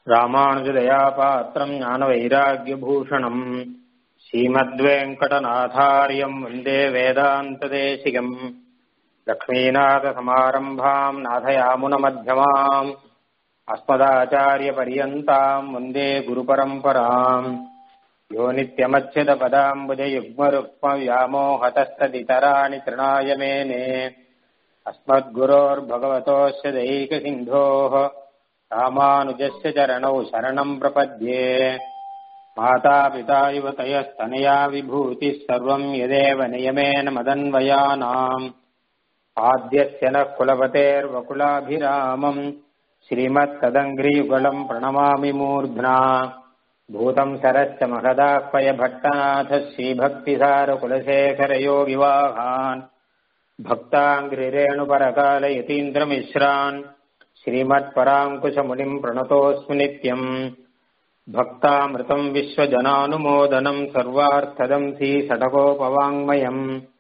ராமானுஜதயாபாத்திரம் ஞானவைராக்கியபூஷணம் ஸ்ரீமத்வேங்கடநாதாரியம் வந்தே வேதாந்ததேசிகம் லக்ஷ்மீநாதசமாரம்பாம் நாதயாமுனமध्यமாம் अस्मदाचार्यपर्यन्ताम् वन्दे गुरुपरम्पराम् यो नित्यमच्युतपदाम्बुजयुग्मरुक्मव्यामोहतस्तदितराणि तृणाय मेने अस्मद्गुरोर्भगवतोऽस्य दैकसिन्धोः रामानुजस्य चरणौ शरणम् प्रपद्ये मातापिता युवतयस्तनया विभूतिः सर्वम् यदेव नियमेन मदन्वयानाम् आद्यस्य नः कुलपतेर्वकुलाभिरामम् श्रीमत्तदङ्घ्रियुगलम् प्रणमामि मूर्ध्ना भूतम् सरश्च महदाह्वय भट्टनाथः श्रीभक्तिसारकुलशेखरयोगिवाहान् भक्ताङ्घ्रिरेणुपरकालयतीन्द्रमिश्रान् श्रीमत्पराङ्कुशमुनिम् प्रणतोऽस्मि नित्यम् भक्तामृतम् विश्वजनानुमोदनम् सर्वार्थदम् श्रीषटकोपवाङ्मयम्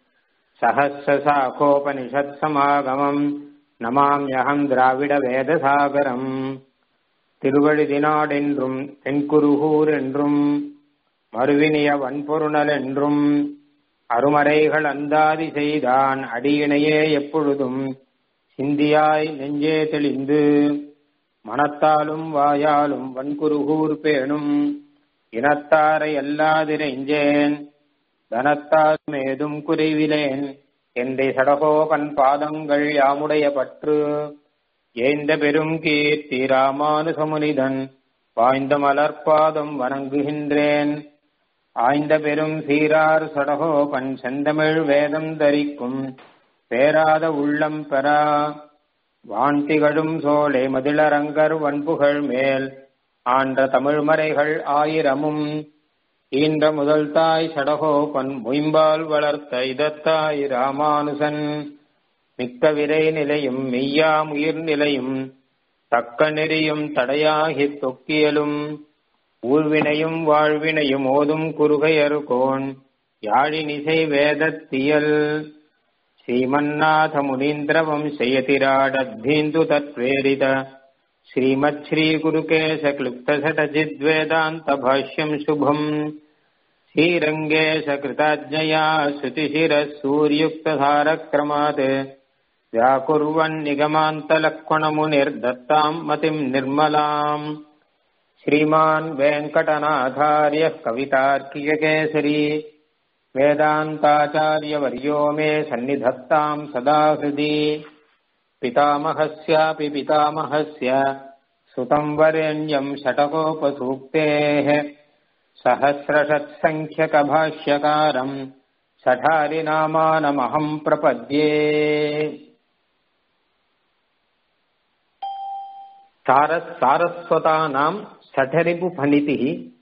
सहस्रशाखोपनिषत्समागमम् நமாம்யகம் திராவிட வேதசாகரம் திருவழுதினாடென்றும் தென்குருகூர் என்றும் மறுவினிய வன்பொருணல் என்றும் அருமறைகள் அந்தாதி செய்தான் அடியினையே எப்பொழுதும் சிந்தியாய் நெஞ்சே தெளிந்து மனத்தாலும் வாயாலும் வன்குருகூர் பேணும் இனத்தாரை அல்லாதிரைஞ்சேன் தனத்தால் ஏதும் குறைவிலேன் எந்தை சடகோபன் பாதங்கள் யாமுடைய பற்று ஏந்த பெரும் கீர்த்தி ராமானுசமுனிதன் வாய்ந்த மலர்பாதம் வணங்குகின்றேன் ஆய்ந்த பெரும் சீரார் சடகோபன் செந்தமிழ் வேதம் தரிக்கும் பேராத உள்ளம் பெறா வான்திகழும் சோலை மதிலரங்கர் வன்புகழ் மேல் ஆன்ற தமிழ்மறைகள் ஆயிரமும் ஈன்ற முதல் தாய் சடகோபன் மொயம்பால் வளர்த்த இதத்தாய் ராமானுசன் மிக்க விரை நிலையும் மெய்யாம் உயிர் நிலையும் தக்க நெறியும் தடையாகி தொக்கியலும் ஊழ்வினையும் வாழ்வினையும் ஓதும் குறுகையருகோன் யாழினிசை வேதத்தியல் ஸ்ரீமன்னாத முனீந்திர வம்சயதிராடத்தீந்து தத்வேரித श्रीमच्छ्रीगुरुकेशक्लुप्तसटजिद्वेदान्तभाष्यम् शुभम् श्रीरङ्गेशकृताज्ञया श्रुतिशिरः सूर्युक्तधारक्रमात् व्याकुर्वन्निगमान्तलक्ष्मणमुनिर्दत्ताम् मतिम् निर्मलाम् श्रीमान् वेङ्कटनाथार्यः कवितार्किककेसरी वेदान्ताचार्यवर्यो मे सन्निधत्ताम् सदा हृदि पितामहस्यापि पितामहस्य सुतम् वरेण्यम् षटकोपसूक्तेः सहस्रषत्सङ्ख्यकभाष्यकारम् सठारिनामानमहम् प्रपद्ये सारस्वतानाम् सठरिपुफणितिः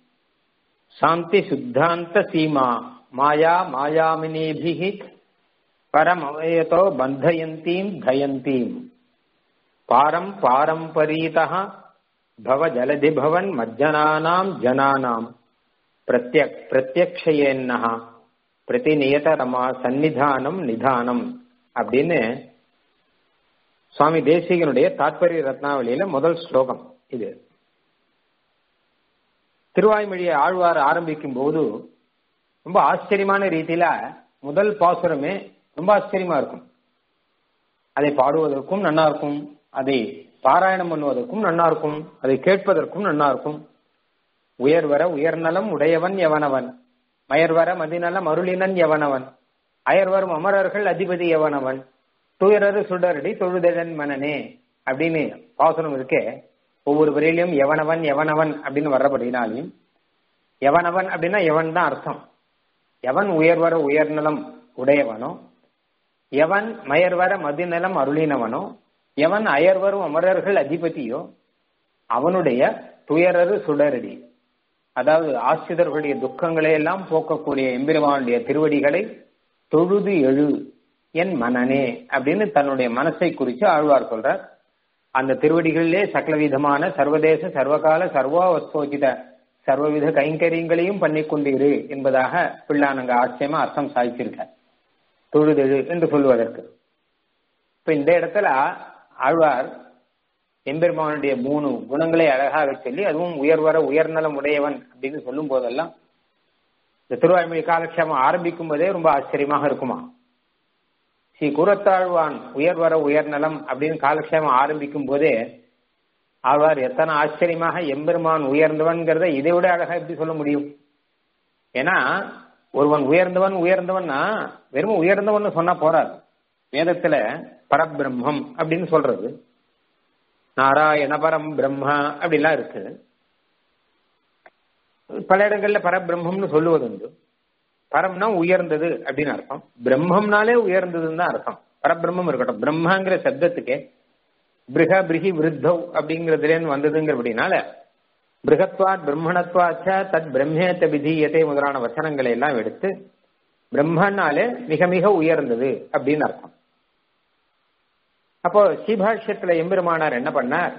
शान्तिशुद्धान्तसीमा माया मायामिनीभिः परमवयतो बन्धयन्तीम् धयन्तीम् पारम् पारम्परीतः भवजलधिभवन् मज्जनानाम् जनानाम् प्रत्यक् பிரத்யக்ஷயேன்னஹ பிரதிநியதரமா சந்நிதானம் நிதானம் அப்படின்னு சுவாமி தேசிகனுடைய தாத்பரிய ரத்னாவளியில முதல் ஸ்லோகம் இது திருவாய்மொழியை ஆழ்வார் ஆரம்பிக்கும் போது ரொம்ப ஆச்சரியமான ரீதியில முதல் பாசுரமே ரொம்ப ஆச்சரியமா இருக்கும் அதை பாடுவதற்கும் நன்னா இருக்கும் அதை பாராயணம் பண்ணுவதற்கும் நன்னா இருக்கும் அதை கேட்பதற்கும் நன்னா இருக்கும் உயர்வர உயர்நலம் உடையவன் எவனவன் மயர்வர மதிநலம் அருளினன் எவனவன் அயர்வரும் அமரர்கள் அதிபதி எவனவன் துயரரு சுடரடி தொழுதழன் மனனே அப்படின்னு பாசுரம் இருக்கே ஒவ்வொரு வரையிலும் எவனவன் எவனவன் அப்படின்னு வர்றபடினாலையும் எவனவன் அப்படின்னா எவன் தான் அர்த்தம் எவன் உயர்வர உயர்நலம் உடையவனோ எவன் மயர்வர மதிநலம் அருளினவனோ எவன் அயர்வரும் அமரர்கள் அதிபதியோ அவனுடைய துயரரு சுடரடி அதாவது ஆசிரியர்களுடைய துக்கங்களை எல்லாம் போக்கக்கூடிய எம்பெருமானுடைய திருவடிகளை தொழுது எழு என் மனனே அப்படின்னு தன்னுடைய மனசை குறித்து ஆழ்வார் சொல்றார் அந்த திருவடிகளிலே சகலவிதமான சர்வதேச சர்வகால சர்வாவஸ்தோஜித சர்வவித கைங்கரியங்களையும் பண்ணி கொண்டிரு என்பதாக பிள்ளானங்க ஆச்சரியமா அர்த்தம் சாதிச்சிருக்க தொழுதெழு என்று சொல்வதற்கு இப்ப இந்த இடத்துல ஆழ்வார் எம்பெருமானுடைய மூணு குணங்களை அழகாக சொல்லி அதுவும் உயர்வர உயர்நலம் உடையவன் அப்படின்னு சொல்லும் போதெல்லாம் இந்த திருவாய்மொழி காலக்ஷேமம் ஆரம்பிக்கும் போதே ரொம்ப ஆச்சரியமாக இருக்குமா ஸ்ரீ குரத்தாழ்வான் உயர்வர உயர்நலம் அப்படின்னு காலக்ஷேமம் ஆரம்பிக்கும் போதே அவர் எத்தனை ஆச்சரியமாக எம்பெருமான் உயர்ந்தவன்கிறத இதை விட அழகா எப்படி சொல்ல முடியும் ஏன்னா ஒருவன் உயர்ந்தவன் உயர்ந்தவன்னா வெறும் உயர்ந்தவன் சொன்னா போறாது வேதத்துல பரபிரம்மம் அப்படின்னு சொல்றது நாராயண பரம் பிரம்மா அப்படிலாம் இருக்கு பல இடங்கள்ல பரபிரம்மம்னு சொல்லுவது உண்டு பரம்னா உயர்ந்தது அப்படின்னு அர்த்தம் பிரம்மம்னாலே உயர்ந்ததுன்னு தான் அர்த்தம் பரபிரம்மம் இருக்கட்டும் பிரம்மாங்கிற சப்தத்துக்கே பிருக பிரிகி விருத்தவ் அப்படிங்கிறதுலேருந்து வந்ததுங்கிறபடினால பிருகத்வாத் பிரம்மணத்வாச்ச தத் பிரம்மேத்த விதீயத்தை முதலான வச்சனங்களை எல்லாம் எடுத்து பிரம்மனாலே மிக மிக உயர்ந்தது அப்படின்னு அர்த்தம் அப்போ ஸ்ரீபாஷ்யத்துல எம்பெருமானார் என்ன பண்ணார்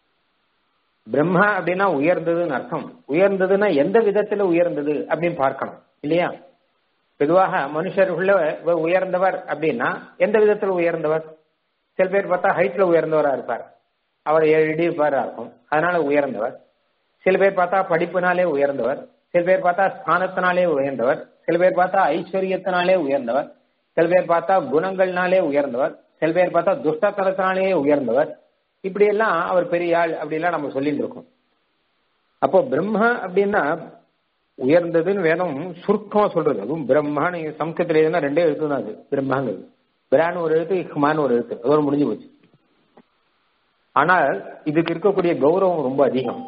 பிரம்மா அப்படின்னா உயர்ந்ததுன்னு அர்த்தம் உயர்ந்ததுன்னா எந்த விதத்துல உயர்ந்தது அப்படின்னு பார்க்கணும் இல்லையா பொதுவாக மனுஷர்கள உயர்ந்தவர் அப்படின்னா எந்த விதத்துல உயர்ந்தவர் சில பேர் பார்த்தா ஹைட்ல உயர்ந்தவரா இருப்பார் அவர் ஏழு அடி இருப்பாரா இருக்கும் அதனால உயர்ந்தவர் சில பேர் பார்த்தா படிப்புனாலே உயர்ந்தவர் சில பேர் பார்த்தா ஸ்தானத்தினாலே உயர்ந்தவர் சில பேர் பார்த்தா ஐஸ்வர்யத்தினாலே உயர்ந்தவர் சில பேர் பார்த்தா குணங்கள்னாலே உயர்ந்தவர் சில பேர் பார்த்தா துஷ்டத்தனத்தினாலே உயர்ந்தவர் இப்படி எல்லாம் அவர் பெரிய ஆள் அப்படிலாம் நம்ம சொல்லிட்டு இருக்கோம் அப்போ பிரம்ம அப்படின்னா உயர்ந்ததுன்னு வேணும் சுருக்கமா சொல்றது அதுவும் பிரம்மான்னு சம்ஸ்கிருத்துல எதுனா ரெண்டே எழுத்து தான் அது பிரம்மாங்கிறது பிரான்னு ஒரு எழுத்து இஹ்மான்னு ஒரு எழுத்து அதோட முடிஞ்சு போச்சு ஆனால் இதுக்கு இருக்கக்கூடிய கௌரவம் ரொம்ப அதிகம்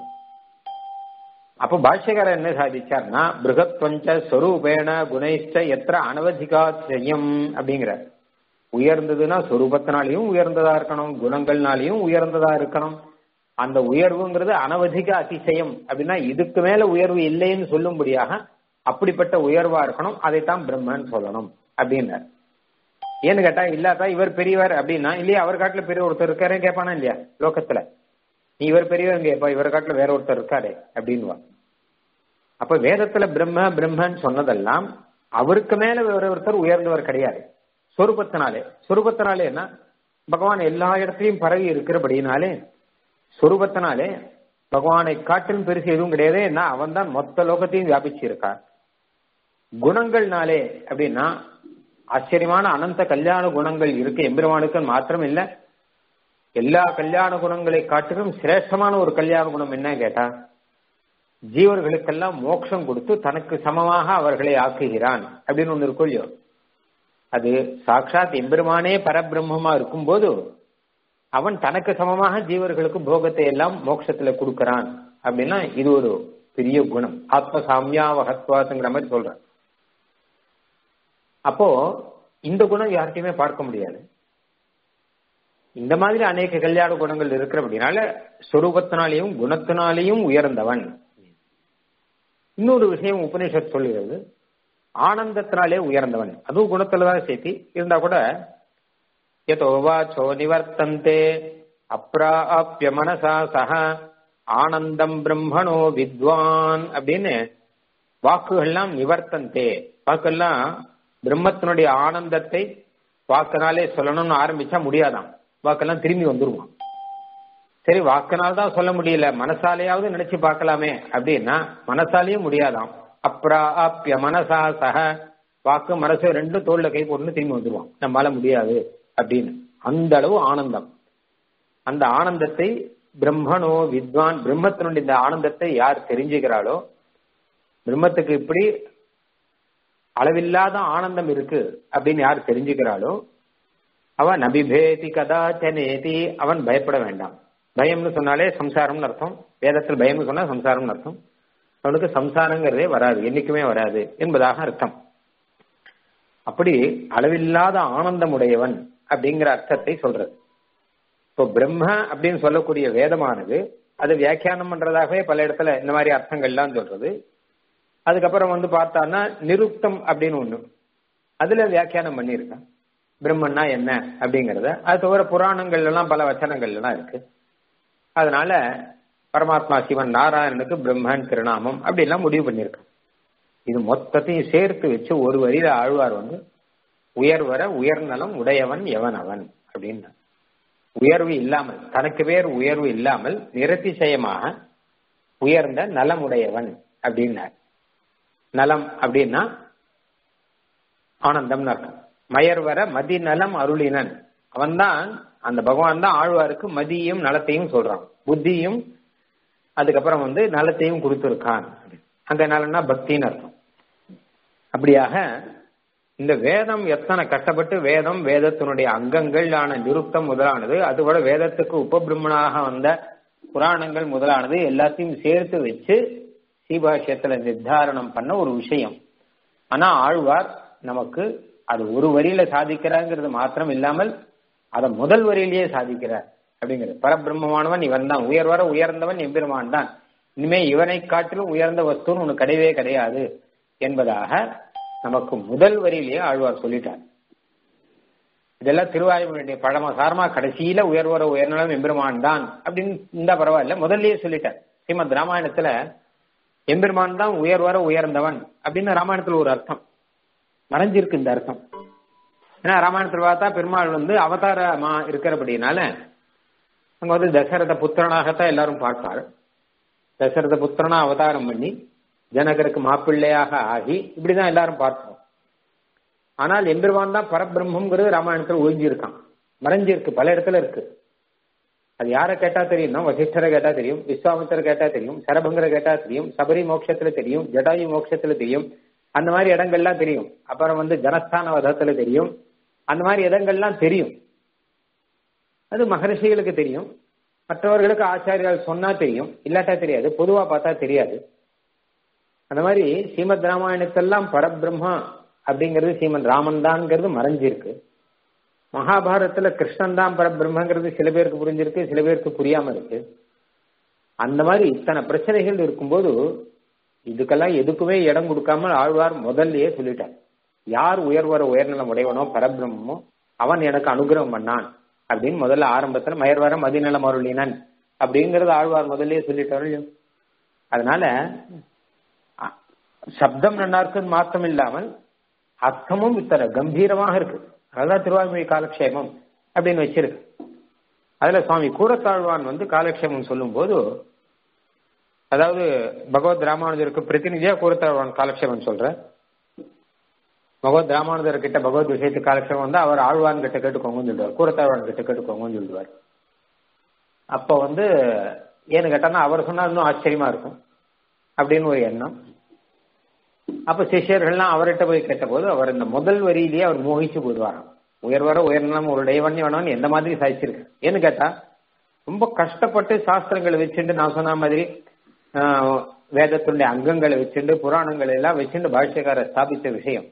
அப்ப பாஷ்யக்காரர் என்ன சாதிச்சார்னா பிருகத்வஞ்ச ஸ்வரூபேண குணைஷ்ட எத்திர அனவதிகாச்சயம் அப்படிங்கிறார் உயர்ந்ததுன்னா சொரூபத்தினாலையும் உயர்ந்ததா இருக்கணும் குணங்கள்னாலையும் உயர்ந்ததா இருக்கணும் அந்த உயர்வுங்கிறது அனவதிக அதிசயம் அப்படின்னா இதுக்கு மேல உயர்வு இல்லைன்னு சொல்லும்படியாக அப்படிப்பட்ட உயர்வா இருக்கணும் அதைத்தான் பிரம்மன் சொல்லணும் அப்படின்னார் ஏன்னு கேட்டா இல்லாதா இவர் பெரியவர் அப்படின்னா இல்லையா அவர் காட்டுல பெரிய ஒருத்தர் இருக்காரே கேட்பானா இல்லையா லோகத்துல நீ இவர் பெரியவர் கேட்பா இவர் காட்டுல வேற ஒருத்தர் இருக்காரே அப்படின்வா அப்ப வேதத்துல பிரம்ம பிரம்மன் சொன்னதெல்லாம் அவருக்கு மேல வேற ஒருத்தர் உயர்ந்தவர் கிடையாது சொரூபத்தினாலே சொரூபத்தினாலேன்னா பகவான் எல்லா இடத்துலயும் பரவி இருக்கிறபடினாலே சொரூபத்தினாலே பகவானை காட்டிலும் பெருசு எதுவும் கிடையாது ஏன்னா அவன் தான் மொத்த லோகத்தையும் வியாபிச்சு இருக்கான் குணங்கள்னாலே அப்படின்னா ஆச்சரியமான அனந்த கல்யாண குணங்கள் இருக்கு எம்பெருமானுக்கு மாத்திரம் இல்ல எல்லா கல்யாண குணங்களை காட்டிலும் சிரேஷ்டமான ஒரு கல்யாண குணம் என்ன கேட்டா ஜீவர்களுக்கெல்லாம் மோட்சம் கொடுத்து தனக்கு சமமாக அவர்களை ஆக்குகிறான் அப்படின்னு ஒண்ணு இருக்கும் இல்லையோ அது சாட்சாத் எம்பெருமானே பரபிரம்மமா இருக்கும்போது அவன் தனக்கு சமமாக ஜீவர்களுக்கு போகத்தை எல்லாம் மோட்சத்துல கொடுக்கறான் அப்படின்னா இது ஒரு பெரிய குணம் ஆத்ம சாமியாவகத்வாசங்கிற மாதிரி சொல்றான் அப்போ இந்த குணம் யார்கிட்டயுமே பார்க்க முடியாது இந்த மாதிரி அநேக கல்யாண குணங்கள் இருக்கிறபடினால சொரூபத்தினாலேயும் குணத்தினாலேயும் உயர்ந்தவன் இன்னொரு விஷயம் உபநிஷத் சொல்லுகிறது ஆனந்தத்தினாலே உயர்ந்தவன் அதுவும் குணத்துலதான் சேர்த்தி இருந்தா கூட எதோ வாச்சோ நிவர்த்தந்தே அப்ராப்ய மனசா சக ஆனந்தம் பிரம்மணோ வித்வான் அப்படின்னு வாக்குகள்லாம் நிவர்த்தந்தே வாக்கெல்லாம் பிரம்மத்தினுடைய ஆனந்தத்தை வாக்கினாலே சொல்லணும்னு ஆரம்பிச்சா முடியாதாம் வாக்கெல்லாம் திரும்பி வந்துருவான் சரி வாக்கினால் தான் சொல்ல முடியல மனசாலேயாவது நினைச்சு பார்க்கலாமே அப்படின்னா மனசாலேயும் முடியாதாம் அப்ராப்ய மனசா சக வாக்கு மனசு ரெண்டும் தோல்ல கை போட்டுன்னு திரும்பி வந்துருவான் நம்மளால முடியாது அப்படின்னு அந்த அளவு ஆனந்தம் அந்த ஆனந்தத்தை பிரம்மனோ வித்வான் பிரம்மத்தினுடைய இந்த ஆனந்தத்தை யார் தெரிஞ்சுக்கிறாளோ பிரம்மத்துக்கு இப்படி அளவில்லாத ஆனந்தம் இருக்கு அப்படின்னு யார் தெரிஞ்சுக்கிறாளோ அவன் நபிபேதி கதாச்சனேதி அவன் பயப்பட வேண்டாம் பயம்னு சொன்னாலே சம்சாரம்னு அர்த்தம் வேதத்தில் பயம்னு சொன்னா சம்சாரம்னு அர்த்தம் அவனுக்கு சம்சாரங்கிறதே வராது என்னைக்குமே வராது என்பதாக அர்த்தம் அப்படி அளவில்லாத ஆனந்தம் உடையவன் அப்படிங்கிற அர்த்தத்தை சொல்றது இப்போ பிரம்ம அப்படின்னு சொல்லக்கூடிய வேதமானது அது வியாக்கியானம் பண்றதாகவே பல இடத்துல இந்த மாதிரி அர்த்தங்கள்லாம் சொல்றது அதுக்கப்புறம் வந்து பார்த்தான்னா நிருப்தம் அப்படின்னு ஒண்ணு அதுல வியாக்கியானம் பண்ணியிருக்கான் பிரம்மன்னா என்ன அப்படிங்கறத அது தவிர புராணங்கள் எல்லாம் பல வச்சனங்கள் எல்லாம் இருக்கு அதனால பரமாத்மா சிவன் நாராயணனுக்கு பிரம்மன் திருநாமம் அப்படிலாம் முடிவு பண்ணியிருக்கான் இது மொத்தத்தையும் சேர்த்து வச்சு ஒரு வரியில ஆழ்வார் வந்து உயர்வர உயர்நலம் உடையவன் எவன் அவன் அப்படின்னு உயர்வு இல்லாமல் தனக்கு பேர் உயர்வு இல்லாமல் நிரதிசயமாக உயர்ந்த நலமுடையவன் அப்படின்னார் நலம் அப்படின்னா ஆனந்தம் அர்த்தம் மயர்வர மதி நலம் அருளினன் அவன்தான் அந்த பகவான் தான் ஆழ்வாருக்கு மதியும் நலத்தையும் சொல்றான் புத்தியும் அதுக்கப்புறம் வந்து நலத்தையும் கொடுத்துருக்கான் அங்க நலன்னா பக்தின்னு அர்த்தம் அப்படியாக இந்த வேதம் எத்தனை கஷ்டப்பட்டு வேதம் வேதத்தினுடைய அங்கங்கள் ஆன நிருப்தம் முதலானது அதுபோல வேதத்துக்கு உபபிரமணாக வந்த புராணங்கள் முதலானது எல்லாத்தையும் சேர்த்து வச்சு சீபாஷ்யத்துல நிர்தாரணம் பண்ண ஒரு விஷயம் ஆனா ஆழ்வார் நமக்கு அது ஒரு வரியில சாதிக்கிறாங்கிறது மாத்திரம் இல்லாமல் அதை முதல் வரியிலேயே சாதிக்கிறார் அப்படிங்கிறது பரபிரம்மமானவன் இவன் தான் உயர்வர உயர்ந்தவன் எம்பெருமான் தான் இனிமே இவனை காட்டிலும் உயர்ந்த வஸ்துன்னு உனக்கு கிடையவே கிடையாது என்பதாக நமக்கு முதல் வரியிலேயே ஆழ்வார் சொல்லிட்டார் இதெல்லாம் திருவாயுடைய பழம சாரமா கடைசியில உயர்வர உயர்நலம் எம்பெருமான் தான் அப்படின்னு இருந்தா பரவாயில்ல முதல்லயே சொல்லிட்டார் ஸ்ரீமத் ராமாயணத்துல எம்பெருமான் தான் உயர்வர உயர்ந்தவன் அப்படின்னு ராமாயணத்துல ஒரு அர்த்தம் மறைஞ்சிருக்கு இந்த அர்த்தம் ஏன்னா ராமாயணத்தில் பார்த்தா பெருமாள் வந்து அவதாரமா இருக்கிறபடினால அங்க வந்து தசரத புத்திரனாகத்தான் எல்லாரும் பார்ப்பார் தசரத புத்திரனா அவதாரம் பண்ணி ஜனகருக்கு மாப்பிள்ளையாக ஆகி இப்படிதான் எல்லாரும் பார்ப்போம் ஆனால் எம்பெருமான் தான் பரபிரம்மங்கிறது ராமாயணத்தில் ஒழிஞ்சிருக்கான் மறைஞ்சிருக்கு பல இடத்துல இருக்கு அது யாரை கேட்டா தெரியும்னா வசிஷ்டரை கேட்டா தெரியும் விஸ்வாமித்தரை கேட்டா தெரியும் சரபங்கரை கேட்டா தெரியும் சபரி மோட்சத்துல தெரியும் ஜடாயு மோட்சத்துல தெரியும் அந்த மாதிரி இடங்கள்லாம் தெரியும் அப்புறம் வந்து ஜனஸ்தான வதத்துல தெரியும் அந்த மாதிரி இடங்கள்லாம் தெரியும் அது மகரிஷிகளுக்கு தெரியும் மற்றவர்களுக்கு ஆச்சாரியால் சொன்னா தெரியும் இல்லாட்டா தெரியாது பொதுவா பார்த்தா தெரியாது அந்த மாதிரி ஸ்ரீமத் ராமாயணத்தெல்லாம் பரபிரம்மா அப்படிங்கிறது ஸ்ரீமத் ராமன் தான்ங்கிறது மறைஞ்சிருக்கு மகாபாரதத்துல கிருஷ்ணன் தான் பரபிரம்மங்கிறது சில பேருக்கு புரிஞ்சிருக்கு சில பேருக்கு புரியாம இருக்கு அந்த மாதிரி இத்தனை பிரச்சனைகள் இருக்கும்போது இதுக்கெல்லாம் எதுக்குமே இடம் கொடுக்காம ஆழ்வார் முதல்லயே சொல்லிட்டார் யார் உயர்வர உயர்நலம் உடையவனோ பரபிரம்மோ அவன் எனக்கு அனுகிரகம் பண்ணான் அப்படின்னு முதல்ல ஆரம்பத்துல மயர்வர மதிநலம் அருளினன் அப்படிங்கறது ஆழ்வார் முதல்லயே சொல்லிட்டாரு அதனால சப்தம் நல்லா இருக்குன்னு மாத்திரம் இல்லாமல் அர்த்தமும் இத்தனை கம்பீரமாக இருக்கு அதுதான் திருவாய்மொழி காலக்ஷேமம் அப்படின்னு வச்சிருக்கு அதுல சுவாமி கூரத்தாழ்வான் வந்து காலக்ஷேமம் சொல்லும் போது அதாவது பகவத் ராமானுஜருக்கு பிரதிநிதியா கூரத்தாழ்வான் காலக்ஷேமம் சொல்ற பகவத் ராமானுஜர் கிட்ட பகவத் விஷயத்து காலக்ஷேமம் வந்து அவர் ஆழ்வான் கிட்ட கேட்டுக்கோங்கன்னு சொல்லுவார் கூரத்தாழ்வான் கிட்ட கேட்டுக்கோங்கன்னு சொல்லுவார் அப்ப வந்து ஏன்னு கேட்டான்னா அவர் சொன்னா இன்னும் ஆச்சரியமா இருக்கும் அப்படின்னு ஒரு எண்ணம் அப்ப சிஷ்யர்கள்லாம் அவர்கிட்ட போய் கேட்டபோது அவர் இந்த முதல் வரியிலேயே அவர் மோகிச்சு போடுவாராம் உயர்வர உயர்நலம் ஒரு டைவண்ணி வேணும்னு எந்த மாதிரி சாதிச்சிருக்கு ஏன்னு கேட்டா ரொம்ப கஷ்டப்பட்டு சாஸ்திரங்களை வச்சுட்டு நான் சொன்ன மாதிரி வேதத்தினுடைய அங்கங்களை வச்சுட்டு புராணங்களை எல்லாம் வச்சுட்டு பாஷ்யக்காரர் ஸ்தாபித்த விஷயம்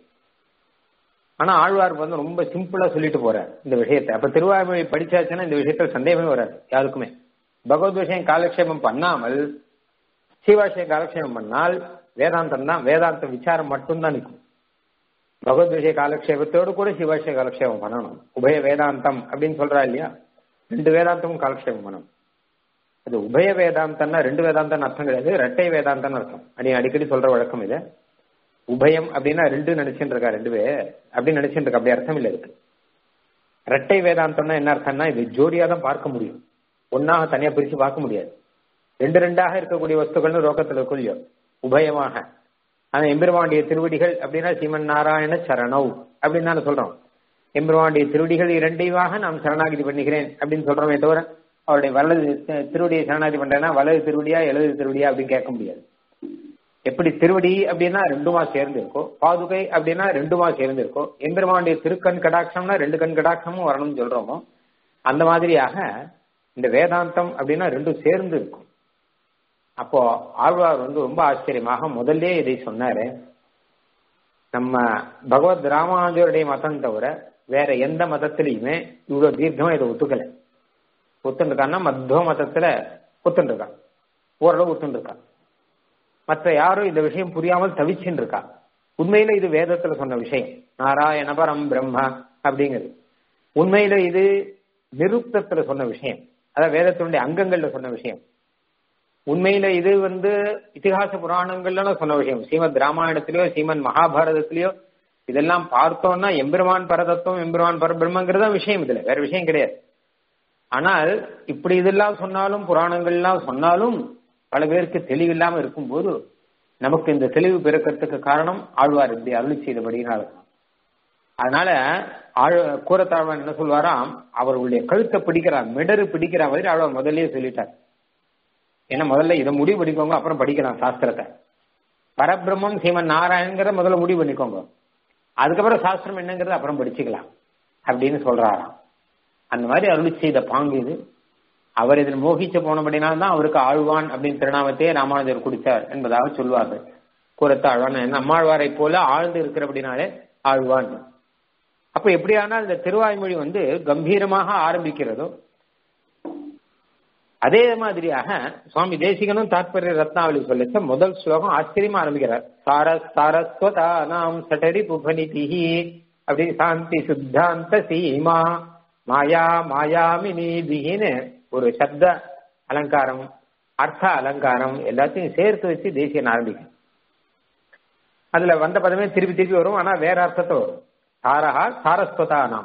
ஆனா ஆழ்வார் வந்து ரொம்ப சிம்பிளா சொல்லிட்டு போறார் இந்த விஷயத்தை அப்ப திருவாய்மொழி படிச்சாச்சுன்னா இந்த விஷயத்துல சந்தேகமே வராது யாருக்குமே பகவத் விஷயம் காலக்ஷேபம் பண்ணாமல் சிவாஷயம் காலக்ஷேபம் பண்ணால் வேதாந்தம் தான் வேதாந்த விசாரம் மட்டும்தான் நிற்கும் பகவத் விஷய காலக்ஷேபத்தோடு கூட சிவாஷய காலக்ஷேபம் பண்ணணும் உபய வேதாந்தம் அப்படின்னு சொல்றா இல்லையா ரெண்டு வேதாந்தமும் காலக்ஷேபம் பண்ணணும் அது உபய வேதாந்தம்னா ரெண்டு வேதாந்தம் அர்த்தம் கிடையாது ரெட்டை வேதாந்தம் அர்த்தம் நீ அடிக்கடி சொல்ற வழக்கம் இது உபயம் அப்படின்னா ரெண்டு நினைச்சுட்டு இருக்கா ரெண்டு பேர் அப்படி நினைச்சுட்டு இருக்கா அப்படி அர்த்தம் இல்லை இருக்கு ரெட்டை வேதாந்தம்னா என்ன அர்த்தம்னா இது ஜோடியா தான் பார்க்க முடியும் ஒன்னாக தனியா பிரிச்சு பார்க்க முடியாது ரெண்டு ரெண்டாக இருக்கக்கூடிய வஸ்துகள்னு ரோக்கத்தில் இருக்கும் இல்லையோ உபயமாக ஆனா எம்பெருமாண்டிய திருவடிகள் அப்படின்னா சீமன் நாராயண சரணவ் அப்படின்னு தானே சொல்றோம் எம்பெருமாண்டிய திருவடிகள் இரண்டைவாக நாம் சரணாகிதி பண்ணுகிறேன் அப்படின்னு சொல்றோமே தவிர அவருடைய வலது திருவடியை சரணாகதி பண்றேன்னா வலது திருவடியா எழுது திருவடியா அப்படின்னு கேட்க முடியாது எப்படி திருவடி அப்படின்னா ரெண்டுமா சேர்ந்து இருக்கோ பாதுகை அப்படின்னா ரெண்டுமா சேர்ந்து இருக்கோ எம்பெருமானுடைய திருக்கண் கடாட்சம்னா ரெண்டு கண் கடாட்சமும் வரணும்னு சொல்றோமோ அந்த மாதிரியாக இந்த வேதாந்தம் அப்படின்னா ரெண்டும் சேர்ந்து இருக்கும் அப்போ ஆழ்வார் வந்து ரொம்ப ஆச்சரியமாக முதல்ல இதை சொன்னாரு நம்ம பகவத் ராமானுஜருடைய மதம் தவிர வேற எந்த மதத்திலையுமே இவ்வளவு தீர்க்கமா இதை ஒத்துக்கல ஒத்துருக்கான்னா மத்வ மதத்துல ஒத்துருக்கான் ஓரளவு ஒத்துருக்கான் மற்ற யாரும் இந்த விஷயம் புரியாமல் தவிச்சுன்னு இருக்கா உண்மையில இது வேதத்துல சொன்ன விஷயம் நாராயண பரம் பிரம்மா அப்படிங்கிறது உண்மையில இது நிருப்தத்துல சொன்ன விஷயம் அதாவது வேதத்தினுடைய அங்கங்கள்ல சொன்ன விஷயம் உண்மையில இது வந்து இத்திகாச புராணங்கள்ல சொன்ன விஷயம் ஸ்ரீமத் ராமாயணத்திலயோ ஸ்ரீமத் மகாபாரதத்திலயோ இதெல்லாம் பார்த்தோம்னா எம்பெருமான் பரதத்துவம் எம்பெருமான் பரபிரம்மங்கிறது தான் விஷயம் இதுல வேற விஷயம் கிடையாது ஆனால் இப்படி இதெல்லாம் சொன்னாலும் புராணங்கள்லாம் சொன்னாலும் பல பேருக்கு தெளிவில்லாம இருக்கும்போது நமக்கு இந்த தெளிவு பிறக்கிறதுக்கு காரணம் ஆழ்வார் இப்படி அருளி செய்தபடினால அதனால ஆழ் கூறத்தாழ்வான் என்ன சொல்வாராம் அவர்களுடைய கழுத்தை பிடிக்கிறார் மிடரு பிடிக்கிற மாதிரி ஆழ்வார் முதல்லயே சொல்லிட்டார் ஏன்னா முதல்ல இதை முடிவு பண்ணிக்கோங்க அப்புறம் படிக்கலாம் சாஸ்திரத்தை பரபிரம்மம் சீமன் நாராயணங்கிற முதல்ல முடிவு பண்ணிக்கோங்க அதுக்கப்புறம் சாஸ்திரம் என்னங்கிறது அப்புறம் படிச்சுக்கலாம் அப்படின்னு சொல்றாராம் அந்த மாதிரி அருளி செய்த பாங்கு இது அவர் இதில் மோகிச்சு போனபடினால்தான் அவருக்கு ஆழ்வான் அப்படின்னு திருநாமத்தையே ராமானுஜர் குடித்தார் என்பதாக சொல்வார்கள் கூறத்த ஆழ்வான் நம்மாழ்வாரை போல ஆழ்ந்து இருக்கிறபடினாலே ஆழ்வான் அப்ப எப்படியானால் இந்த திருவாய்மொழி வந்து கம்பீரமாக ஆரம்பிக்கிறதோ அதே மாதிரியாக சுவாமி தேசிகனும் தாற்பரிய ரத்னாவளி சொல்லிச்ச முதல் ஸ்லோகம் ஆச்சரியமா ஆரம்பிக்கிறார் சார சாரஸ்வதா நாம் சட்டரி புபனிதிஹி அப்படி சாந்தி சுத்தாந்த சீமா மாயா மாயாமினிதின்னு ஒரு சப்த அலங்காரம் அர்த்த அலங்காரம் எல்லாத்தையும் சேர்த்து வச்சு தேசியன் ஆரம்பிக்கும் அதுல வந்த பதமே திருப்பி திருப்பி வரும் ஆனா வேற அர்த்தத்தை வரும் சாரஹா சாரஸ்வதா நாம்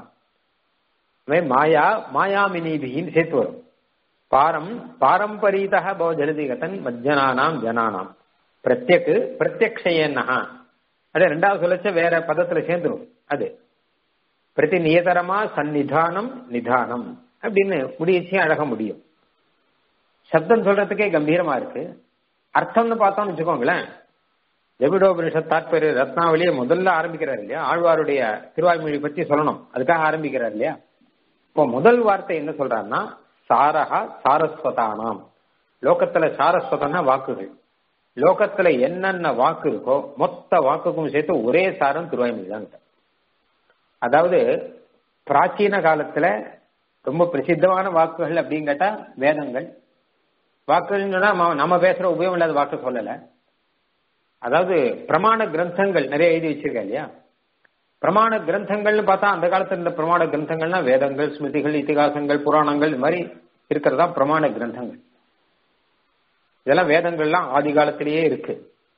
மாயா மாயாமினிபின்னு சேர்த்து வரும் பாரம் பாரம்பரீதா பவ ஜலதிகதன் மஜ்ஜனானாம் ஜனானாம் பிரத்யக்கு பிரத்யக்ஷயன்னஹா அது ரெண்டாவது சொல்லச்ச வேற பதத்துல சேர்ந்துடும் அது பிரதி நியதரமா சந்நிதானம் நிதானம் அப்படின்னு முடியச்சே அழக முடியும் சப்தம் சொல்றதுக்கே கம்பீரமா இருக்கு அர்த்தம்னு பார்த்தோம்னு வச்சுக்கோங்களேன் ஜெபிடோபனிஷத் தாற்பரிய ரத்னாவளியை முதல்ல ஆரம்பிக்கிறார் இல்லையா ஆழ்வாருடைய திருவாய்மொழி பத்தி சொல்லணும் அதுக்காக ஆரம்பிக்கிறார் இல்லையா இப்போ முதல் வார்த்தை என்ன சொல்றாருன்னா சாரகா சாரஸ்வதானாம் லோகத்துல சாரஸ்வதம்னா வாக்குகள் லோகத்துல என்னென்ன வாக்கு இருக்கோ மொத்த வாக்குக்கும் சேர்த்து ஒரே சாரம் திருவாய்மொழி தான் அதாவது பிராச்சீன காலத்துல ரொம்ப பிரசித்தமான வாக்குகள் அப்படின்னு கேட்டா வேதங்கள் வாக்குகள் சொன்னா நம்ம பேசுற உபயோகம் இல்லாத வாக்கு சொல்லல அதாவது பிரமாண கிரந்தங்கள் நிறைய எழுதி வச்சிருக்கா இல்லையா பிரமாண கிரந்தங்கள்னு பார்த்தா அந்த காலத்துல இருந்த பிரமாண கிரந்தங்கள்னா வேதங்கள் ஸ்மிருதிகள் இத்திகாசங்கள் புராணங்கள் இது மாதிரி இருக்கிறதா பிரமாண கிரந்தங்கள் இதெல்லாம் வேதங்கள்லாம் ஆதி காலத்திலேயே இருக்கு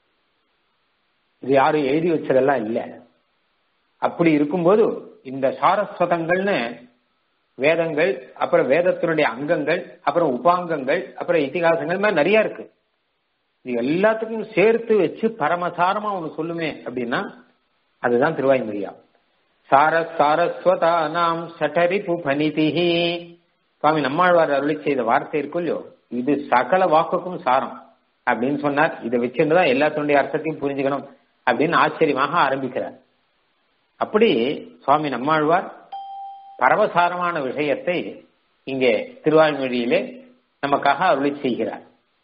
இது யாரும் எழுதி வச்சதெல்லாம் இல்லை அப்படி இருக்கும்போது இந்த சாரஸ்வதங்கள்னு வேதங்கள் அப்புறம் வேதத்தினுடைய அங்கங்கள் அப்புறம் உபாங்கங்கள் அப்புறம் இத்திகாசங்கள் மாதிரி நிறைய இருக்கு இது எல்லாத்துக்கும் சேர்த்து வச்சு பரமசாரமா ஒண்ணு சொல்லுமே அப்படின்னா அதுதான் திருவாய்மொழியா சார சாரஸ்வதா நாம் சட்டரி புபனிதிஹி சுவாமி நம்மாழ்வார் அருளி செய்த வார்த்தை இருக்கும் இல்லையோ இது சகல வாக்குக்கும் சாரம் அப்படின்னு சொன்னார் இதை வச்சிருந்துதான் எல்லாத்தினுடைய அர்த்தத்தையும் புரிஞ்சுக்கணும் அப்படின்னு ஆச்சரியமாக ஆரம்பிக்கிறார் அப்படி சுவாமி நம்மாழ்வார் பரவசாரமான விஷயத்தை இங்கே திருவாய்மொழியிலே நமக்காக அருளி செய்கிறார்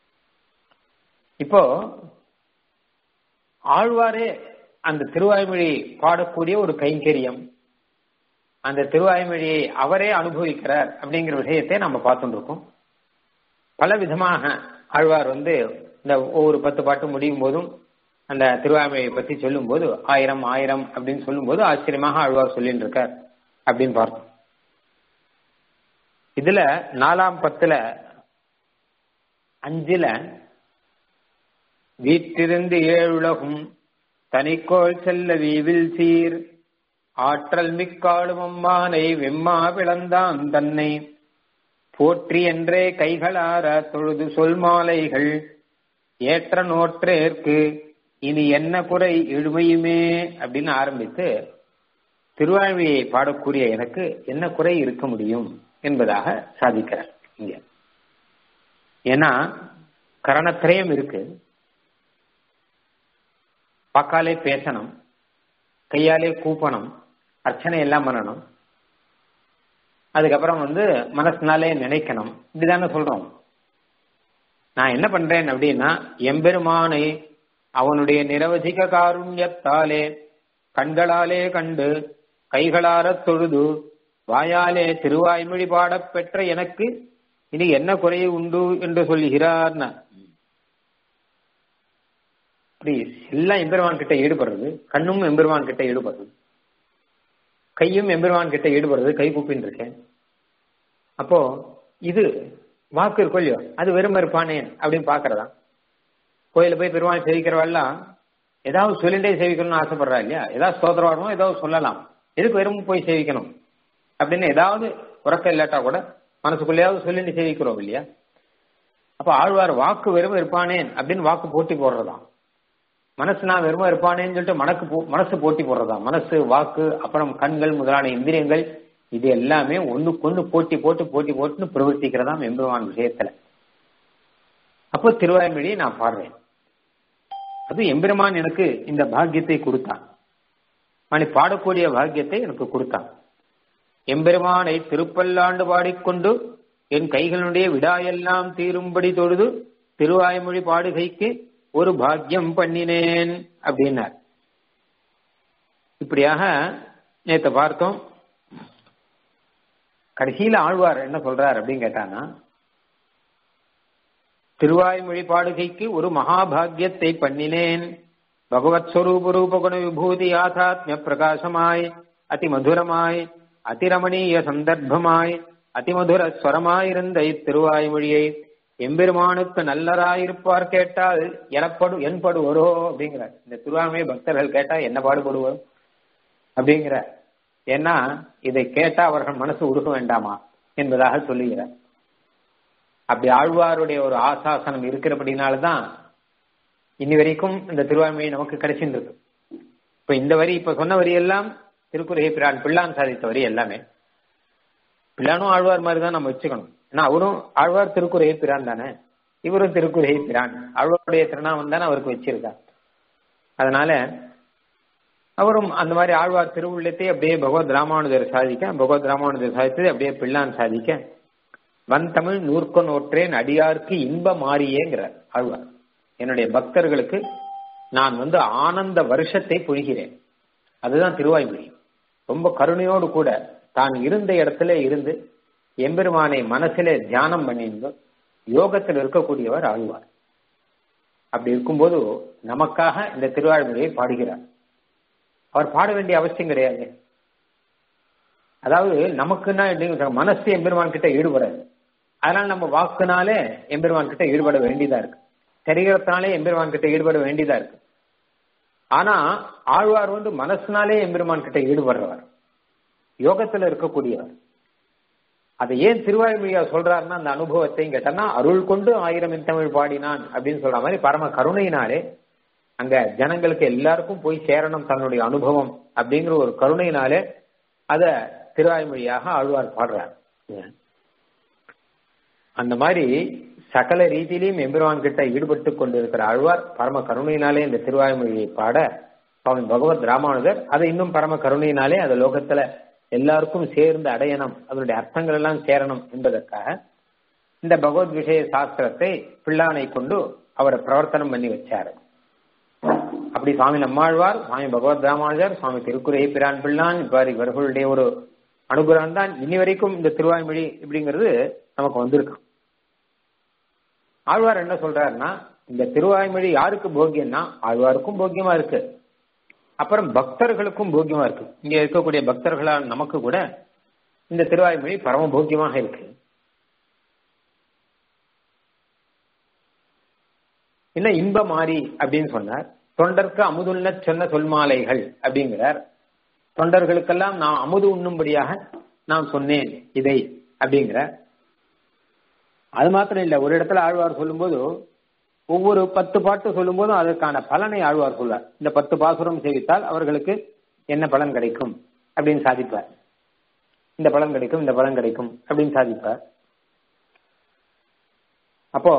இப்போ ஆழ்வாரே அந்த திருவாய்மொழி பாடக்கூடிய ஒரு கைங்கரியம் அந்த திருவாய்மொழியை அவரே அனுபவிக்கிறார் அப்படிங்கிற விஷயத்தை நம்ம பார்த்துட்டு இருக்கோம் பல விதமாக ஆழ்வார் வந்து இந்த ஒவ்வொரு பத்து பாட்டு முடியும் போதும் அந்த திருவாய்மொழியை பத்தி சொல்லும் போது ஆயிரம் ஆயிரம் அப்படின்னு சொல்லும் போது ஆச்சரியமாக ஆழ்வார் சொல்லிட்டு இருக்கார் அப்படின்னு பார்த்தோம் இதுல நாலாம் பத்துல அஞ்சுல வீற்றிருந்து ஏழுலகும் தனிக்கோள் செல்ல வீவில் சீர் ஆற்றல் மிக்காளும் அம்மானை வெம்மா பிளந்தான் தன்னை போற்றி என்றே கைகளார தொழுது சொல் மாலைகள் ஏற்ற நோற்றேற்கு இனி என்ன குறை எழுமையுமே அப்படின்னு ஆரம்பித்து திருவாழ்வியை பாடக்கூடிய எனக்கு என்ன குறை இருக்க முடியும் என்பதாக சாதிக்கிறார் இங்க ஏன்னா கரணத்திரயம் இருக்கு வாக்காலே பேசணும் கையாலே கூப்பணும் அர்ச்சனை எல்லாம் பண்ணணும் அதுக்கப்புறம் வந்து மனசுனாலே நினைக்கணும் இப்படிதானே சொல்றோம் நான் என்ன பண்றேன் அப்படின்னா எம்பெருமானை அவனுடைய நிரவதிக காருண்யத்தாலே கண்களாலே கண்டு கைகளார தொழுது வாயாலே திருவாய்மொழி பாடப் பெற்ற எனக்கு இனி என்ன குறை உண்டு என்று சொல்கிறார் இப்படி எல்லாம் எம்பெருமான் கிட்ட ஈடுபடுறது கண்ணும் எம்பெருமான் கிட்ட ஈடுபடுறது கையும் எம்பெருமான் கிட்ட ஈடுபடுறது கை கூப்பின்னு இருக்கேன் அப்போ இது வாக்கு இருக்கும் இல்லையோ அது வெறும் இருப்பானேன் அப்படின்னு பாக்குறதா கோயில போய் பெருமாள் சேவிக்கிறவெல்லாம் ஏதாவது சொல்லிட்டே சேவிக்கணும்னு ஆசைப்படுறா இல்லையா ஏதாவது ஸ்தோத்திரம் வரணும் ஏதாவது சொல்லலாம் எதுக்கு வெறும் போய் சேவிக்கணும் அப்படின்னு ஏதாவது உறக்க இல்லாட்டா கூட மனசுக்குள்ளேயாவது சொல்லிட்டு சேவிக்கிறோம் இல்லையா அப்ப ஆழ்வார் வாக்கு வெறும் இருப்பானேன் அப்படின்னு வாக்கு போட்டி போடுறதாம் மனசு நான் வெறும இருப்பானேன்னு சொல்லிட்டு மனக்கு மனசு போட்டி போடுறதா மனசு வாக்கு அப்புறம் கண்கள் முதலான இந்திரியங்கள் இது எல்லாமே ஒண்ணுக்கொண்ணு போட்டி போட்டு போட்டி போட்டுன்னு பிரவர்த்திக்கிறதாம் எம்பெருமான் விஷயத்துல அப்போ திருவாய்மொழியை நான் பாடுறேன் அது எம்பெருமான் எனக்கு இந்த பாக்கியத்தை கொடுத்தான் அவனை பாடக்கூடிய பாக்கியத்தை எனக்கு கொடுத்தான் எம்பெருமானை திருப்பல்லாண்டு பாடிக்கொண்டு என் கைகளுடைய விடாயெல்லாம் தீரும்படி தொழுது திருவாய்மொழி பாடுகைக்கு ஒரு பாக்கியம் பண்ணினேன் அப்படின்னார் இப்படியாக நேற்று பார்த்தோம் கடைசியில ஆழ்வார் என்ன சொல்றார் அப்படின்னு கேட்டானா திருவாய்மொழி பாடுகைக்கு ஒரு மகாபாகியத்தை பண்ணினேன் பகவத் ஸ்வரூப ரூபகுண விபூதி ஆதாத்மிய பிரகாசமாய் அதி மதுரமாய் அதிரமணீய சந்தர்ப்பமாய் அதிமதுர ஸ்வரமாயிருந்த இத்திருவாய்மொழியை எம்பெருமானுக்கு நல்லராயிருப்பார் கேட்டால் எனப்படு என்படுவரோ அப்படிங்கிறார் இந்த திருவாய்மொழி பக்தர்கள் கேட்டா என்ன பாடுபடுவோம் அப்படிங்கிற ஏன்னா இதை கேட்டா அவர்கள் மனசு உருக வேண்டாமா என்பதாக சொல்லுகிறார் அப்படி ஆழ்வாருடைய ஒரு ஆசாசனம் இருக்கிறபடினால்தான் இனி வரைக்கும் இந்த திருவாய்மொழி நமக்கு கிடைச்சிருக்கு இப்ப இந்த வரி இப்ப சொன்ன வரி எல்லாம் திருக்குறளை பிரான் பிள்ளான் சாதித்த வரி எல்லாமே பிள்ளானும் ஆழ்வார் மாதிரி தான் நம்ம வச்சுக்கணும் ஏன்னா அவரும் ஆழ்வார் திருக்குறை பிரான் தானே இவரும் திருக்குறை பிரான் ஆழ்வாருடைய திருநாமம் தானே அவருக்கு வச்சிருக்கார் அதனால அவரும் அந்த மாதிரி ஆழ்வார் திருவுள்ளத்தை அப்படியே பகவத் ராமானுஜர் சாதிக்க பகவத் ராமானுஜர் சாதித்தது அப்படியே பிள்ளான் சாதிக்க வன் தமிழ் நூற்க நோற்றேன் அடியார்க்கு இன்ப மாறியேங்கிறார் ஆழ்வார் என்னுடைய பக்தர்களுக்கு நான் வந்து ஆனந்த வருஷத்தை பொழிகிறேன் அதுதான் திருவாய்மொழி ரொம்ப கருணையோடு கூட தான் இருந்த இடத்துல இருந்து எம்பெருமானை மனசில தியானம் பண்ணிட்டு யோகத்தில் இருக்கக்கூடியவர் ஆழ்வார் அப்படி இருக்கும்போது நமக்காக இந்த திருவாழ்மொழியை பாடுகிறார் அவர் பாட வேண்டிய அவசியம் கிடையாது அதாவது நமக்குன்னா மனசு எம்பெருமான் கிட்ட ஈடுபடாது அதனால நம்ம வாக்குனாலே எம்பெருமான் கிட்ட ஈடுபட வேண்டியதா இருக்கு சரீரத்தினாலே எம்பெருமான் கிட்ட ஈடுபட வேண்டியதா இருக்கு ஆனா ஆழ்வார் வந்து மனசுனாலே எம்பெருமான் கிட்ட ஈடுபடுறவர் யோகத்துல இருக்கக்கூடியவர் அதை ஏன் திருவாய்மொழியா சொல்றாருன்னா அந்த அனுபவத்தை கேட்டா அருள் கொண்டு ஆயிரம் தமிழ் பாடினான் அப்படின்னு சொல்ற மாதிரி பரம கருணையினாலே அங்க ஜனங்களுக்கு எல்லாருக்கும் போய் சேரணும் தன்னுடைய அனுபவம் அப்படிங்கிற ஒரு கருணையினாலே அத திருவாய்மொழியாக ஆழ்வார் பாடுறார் அந்த மாதிரி சகல ரீதியிலையும் எம்பெருமான் கிட்ட ஈடுபட்டு கொண்டிருக்கிற ஆழ்வார் பரம கருணையினாலே இந்த திருவாய்மொழியை பாட அவன் பகவத் ராமானுஜர் அதை இன்னும் பரம கருணையினாலே அந்த லோகத்துல எல்லாருக்கும் சேர்ந்து அடையணும் அதனுடைய அர்த்தங்கள் எல்லாம் சேரணும் என்பதற்காக இந்த பகவத் விஷய சாஸ்திரத்தை பிள்ளானை கொண்டு அவரை பிரவர்த்தனம் பண்ணி வச்சாரு அப்படி சுவாமி நம்மாழ்வார் சுவாமி பகவத் ராமானுஜர் சுவாமி திருக்குறை பிரான் பிள்ளான் இவ்வாறு இவர்களுடைய ஒரு அனுகிரகம் தான் இனி வரைக்கும் இந்த திருவாய்மொழி இப்படிங்கிறது நமக்கு வந்திருக்கு ஆழ்வார் என்ன சொல்றாருன்னா இந்த திருவாய்மொழி யாருக்கு போக்கியம்னா ஆழ்வாருக்கும் போக்கியமா இருக்கு அப்புறம் பக்தர்களுக்கும் போக்கியமா இருக்கு இங்க இருக்கக்கூடிய பக்தர்களால் நமக்கு கூட இந்த திருவாய்மொழி பரம போக்கியமாக இருக்கு என்ன இன்ப மாறி அப்படின்னு சொன்னார் தொண்டர்க்கு அமுதுள்ள சொன்ன சொல்மாலைகள் அப்படிங்கிறார் தொண்டர்களுக்கெல்லாம் நான் அமுது உண்ணும்படியாக நான் சொன்னேன் இதை அப்படிங்கிற அது மாத்திரம் இல்ல ஒரு இடத்துல ஆழ்வார் சொல்லும்போது ஒவ்வொரு பத்து பாட்டு சொல்லும் போதும் அதற்கான பலனை ஆழ்வார் சொல்வார் இந்த பத்து பாசுரம் சேவித்தால் அவர்களுக்கு என்ன பலன் கிடைக்கும் அப்படின்னு சாதிப்பார் இந்த பலன் கிடைக்கும் இந்த பலன் கிடைக்கும் அப்படின்னு சாதிப்பார் அப்போ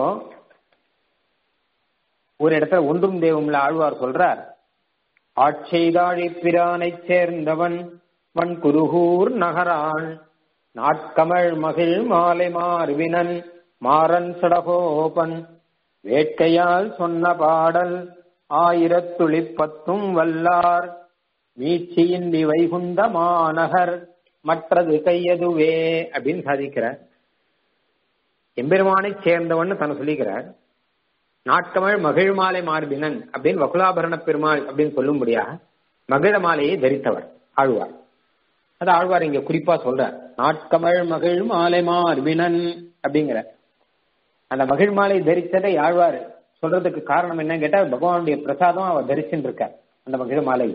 ஒரு இடத்துல ஒன்றும் தெய்வம்ல ஆழ்வார் சொல்றார் ஆட்செய்தாழி பிரானைச் சேர்ந்தவன் வன் குருகூர் நகரான் நாட்கமழ் மகிழ் மாலை மார்வினன் மாறன் சடகோபன் வேட்கையால் சொன்ன பாடல் ஆயிரத்துளிப்பத்தும் வல்லார் மீட்சியின்றி வைகுந்த மாநகர் மற்றது கையதுவே அப்படின்னு சாதிக்கிறார் எம்பெருமானை சேர்ந்தவன் தன சொல்லிக்கிறார் நாட்கமழ் மகிழ் மாலை மார்பினன் அப்படின்னு வகுலாபரண பெருமாள் அப்படின்னு சொல்லும்படியாக மகிழ மாலையை தரித்தவர் ஆழ்வார் அது ஆழ்வார் இங்க குறிப்பா சொல்றார் நாட்கமழ் மகிழ் மாலை மார்பினன் அப்படிங்கிற அந்த மகிழ் மாலை தரித்ததை ஆழ்வார் சொல்றதுக்கு காரணம் என்னன்னு கேட்டா பகவானுடைய பிரசாதம் அவர் தரிச்சுட்டு இருக்கார் அந்த மகிழ் மாலை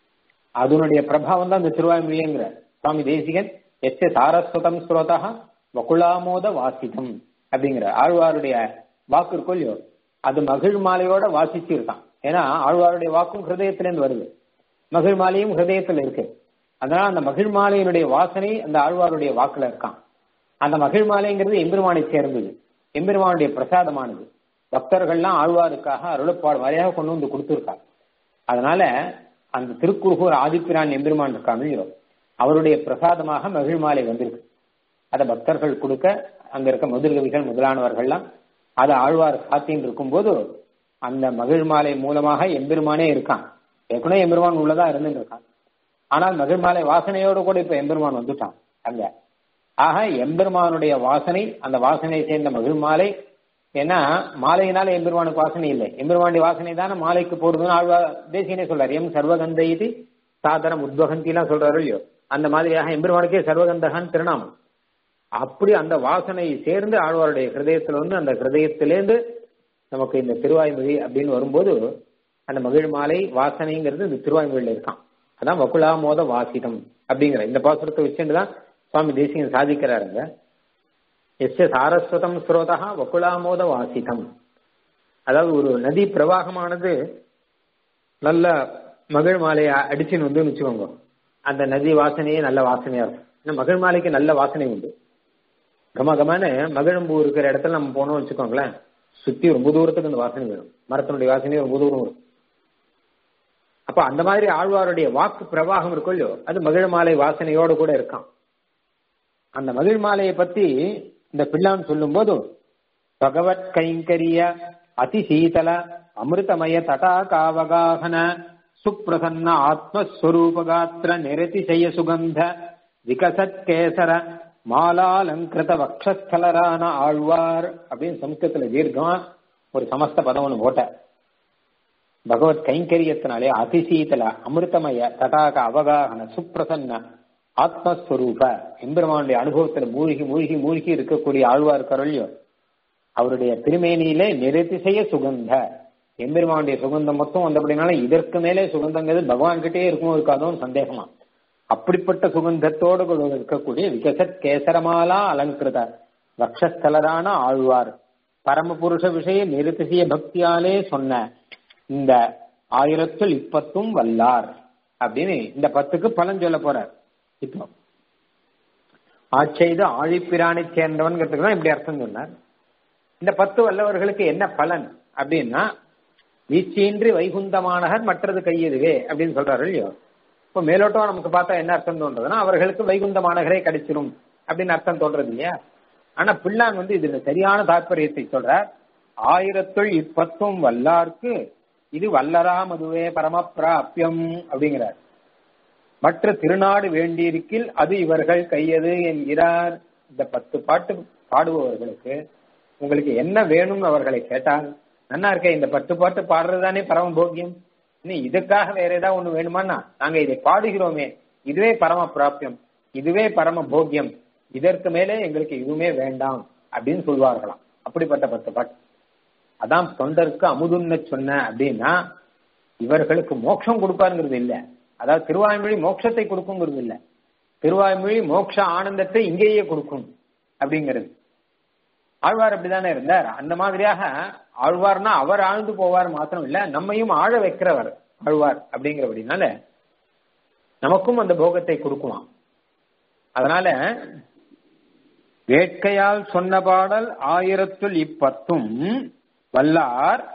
அதனுடைய பிரபாவம் தான் இந்த திருவாய்மொழிங்கிற சுவாமி தேசிகன் எச்ச சாரஸ்வதம் ஸ்ரோதா வகுலாமோத வாசிதம் அப்படிங்கிற ஆழ்வாருடைய வாக்கு இருக்கும் இல்லையோ அது மகிழ் மாலையோட வாசிச்சு இருக்கான் ஏன்னா ஆழ்வாருடைய வாக்கும் ஹிருதயத்திலேருந்து வருது மகிழ் மாலையும் ஹிருதயத்துல இருக்கு அதனால அந்த மகிழ் மாலையினுடைய வாசனை அந்த ஆழ்வாருடைய வாக்குல இருக்கான் அந்த மகிழ் மாலைங்கிறது எம்பெருமானை சேர்ந்தது எம்பெருமானுடைய பிரசாதமானது பக்தர்கள்லாம் ஆழ்வாருக்காக அருளப்பாடு வரையாக கொண்டு வந்து கொடுத்துருக்காங்க அதனால அந்த திருக்குறுகூர் ஆதிப்பிரான் எம்பெருமான் இருக்காங்க அவருடைய பிரசாதமாக மகிழ் மாலை வந்திருக்கு அதை பக்தர்கள் கொடுக்க அங்க இருக்க முதல்கவிகள் முதலானவர்கள்லாம் அதை ஆழ்வார் சாத்தின்னு இருக்கும்போது அந்த மகிழ் மாலை மூலமாக எம்பெருமானே இருக்கான் ஏற்கனவே எம்பெருமான் உள்ளதா இருந்துட்டு இருக்கான் ஆனால் மகிழ் மாலை வாசனையோடு கூட இப்ப எம்பெருமான் வந்துட்டான் அங்க ஆக எம்பெருமானுடைய வாசனை அந்த வாசனையை சேர்ந்த மகிழ் மாலை ஏன்னா மாலையினால எம்பெருமானுக்கு வாசனை இல்லை எம்பெருமானுடைய வாசனை தானே மாலைக்கு போடுதுன்னு ஆழ்வார் தேசியனே சொல்றாரு எம் சர்வகந்த இது சாதனம் உத்வகந்திலாம் சொல்றாரு இல்லையோ அந்த மாதிரியாக எம்பெருமானுக்கே சர்வகந்தகான் திருநாமம் அப்படி அந்த வாசனை சேர்ந்து ஆழ்வாருடைய ஹிருதயத்துல வந்து அந்த ஹிருதயத்திலேருந்து நமக்கு இந்த திருவாய்மொழி அப்படின்னு வரும்போது அந்த மகிழ் மாலை வாசனைங்கிறது இந்த திருவாய்மொழியில இருக்கான் அதான் வகுலாமோத வாசிதம் அப்படிங்கிற இந்த பாசுரத்தை வச்சுட்டு தான் சுவாமி தேசிகன் சாதிக்கிறாருங்க எஸ் சாரஸ்வதம் ஸ்ரோதா வகுலாமோத வாசிதம் அதாவது ஒரு நதி பிரவாகமானது நல்ல மகிழ் மாலையை அடிச்சுன்னு வந்து வச்சுக்கோங்க அந்த நதி வாசனையே நல்ல வாசனையா இருக்கும் ஏன்னா மகிழ் மாலைக்கு நல்ல வாசனை உண்டு கம கமான மகிழம்பூ இருக்கிற இடத்துல நம்ம போனோம் வச்சுக்கோங்களேன் சுத்தி ரொம்ப தூரத்துக்கு அந்த வாசனை வரும் மரத்தினுடைய வாசனை ரொம்ப தூரம் வரும் அப்ப அந்த மாதிரி ஆழ்வாருடைய வாக்கு பிரவாகம் இருக்கும் இல்லையோ அது மகிழ் மாலை வாசனையோடு கூட இருக்கான் அந்த மகிழ் மாலையை பத்தி இந்த பிள்ளான் சொல்லும் போது பகவத் கைங்கரிய அதிசீதல அமிர்தமய தடாகாவகாகன சுப்பிரசன்ன ஆத்மஸ்வரூபகாத்திர நிரதிசய சுகந்த விகசத் கேசர மாலாலங்கிருத வக்ஷஸ்தலரான ஆழ்வார் அப்படின்னு சம்ஸ்கிருத்துல தீர்க்கமா ஒரு சமஸ்த பதம் ஒன்று போட்ட பகவத் கைங்கரியத்தினாலே அதிசீதல அமிர்தமய தடாக அவகாகன சுப்பிரசன்ன ஆத்மஸ்வரூப எம்பெருமானுடைய அனுபவத்துல மூழ்கி மூழ்கி மூழ்கி இருக்கக்கூடிய ஆழ்வார் கருள்யோ அவருடைய திருமேனியிலே நிறதிசைய சுகந்த எம்பெருமானுடைய சுகந்தம் மொத்தம் வந்தபடினால இதற்கு மேலே சுகந்தங்கிறது பகவான் கிட்டே இருக்குமோ இருக்காதோன்னு சந்தேகமா அப்படிப்பட்ட சுகந்தத்தோடு கூட இருக்கக்கூடிய விகசத் கேசரமாலா அலங்கிருத வக்ஷஸ்தலரான ஆழ்வார் பரமபுருஷ விஷய நிறுத்திசிய பக்தியாலே சொன்ன இந்த ஆயிரத்துள் இப்பத்தும் வல்லார் அப்படின்னு இந்த பத்துக்கு பலன் சொல்ல போறார் இப்போ ஆட்செய்து ஆழிப்பிரானை சேர்ந்தவன்கிறதுக்கு தான் இப்படி அர்த்தம் சொன்னார் இந்த பத்து வல்லவர்களுக்கு என்ன பலன் அப்படின்னா வீச்சின்றி வைகுந்தமானகர் மற்றது கையெதுவே அப்படின்னு சொல்றாரு இல்லையோ இப்போ மேலோட்டம் நமக்கு பார்த்தா என்ன அர்த்தம் தோன்றதுன்னா அவர்களுக்கு வைகுந்தமானகரே கிடைச்சிரும் அப்படின்னு அர்த்தம் தோன்றது இல்லையா ஆனா பிள்ளான் வந்து இதுல சரியான தாற்பயத்தை சொல்றார் ஆயிரத்துள் இப்பத்தும் வல்லார்க்கு இது வல்லரா மதுவே பரமப்பிராப்பியம் அப்படிங்கிறார் மற்ற திருநாடு வேண்டியிருக்கில் அது இவர்கள் கையது என்கிறார் இந்த பத்து பாட்டு பாடுபவர்களுக்கு உங்களுக்கு என்ன வேணும்னு அவர்களை கேட்டால் நன்னா இருக்க இந்த பத்து பாட்டு பாடுறதுதானே பரம போக்கியம் இன்னும் இதுக்காக வேற ஏதாவது ஒண்ணு வேணுமான்னா நாங்க இதை பாடுகிறோமே இதுவே பரம பிராப்பியம் இதுவே பரம போக்கியம் இதற்கு மேலே எங்களுக்கு எதுவுமே வேண்டாம் அப்படின்னு சொல்வார்களாம் அப்படிப்பட்ட பத்து பாட்டு அதான் தொண்டருக்கு அமுதுன்ன சொன்ன அப்படின்னா இவர்களுக்கு மோட்சம் கொடுப்பாருங்கிறது இல்ல அதாவது திருவாய்மொழி மோட்சத்தை கொடுக்குங்கிறது இல்ல திருவாய்மொழி மோட்ச ஆனந்தத்தை இங்கேயே கொடுக்கும் அப்படிங்கிறது ஆழ்வார் அப்படிதானே இருந்தார் அந்த மாதிரியாக ஆழ்வார்னா அவர் ஆழ்ந்து போவார் மாத்திரம் இல்ல நம்மையும் ஆழ வைக்கிறவர் ஆழ்வார் அப்படிங்கிறபடினால நமக்கும் அந்த போகத்தை கொடுக்குவான் அதனால வேட்கையால் சொன்ன பாடல் ஆயிரத்துள் இப்பத்தும் வல்லார்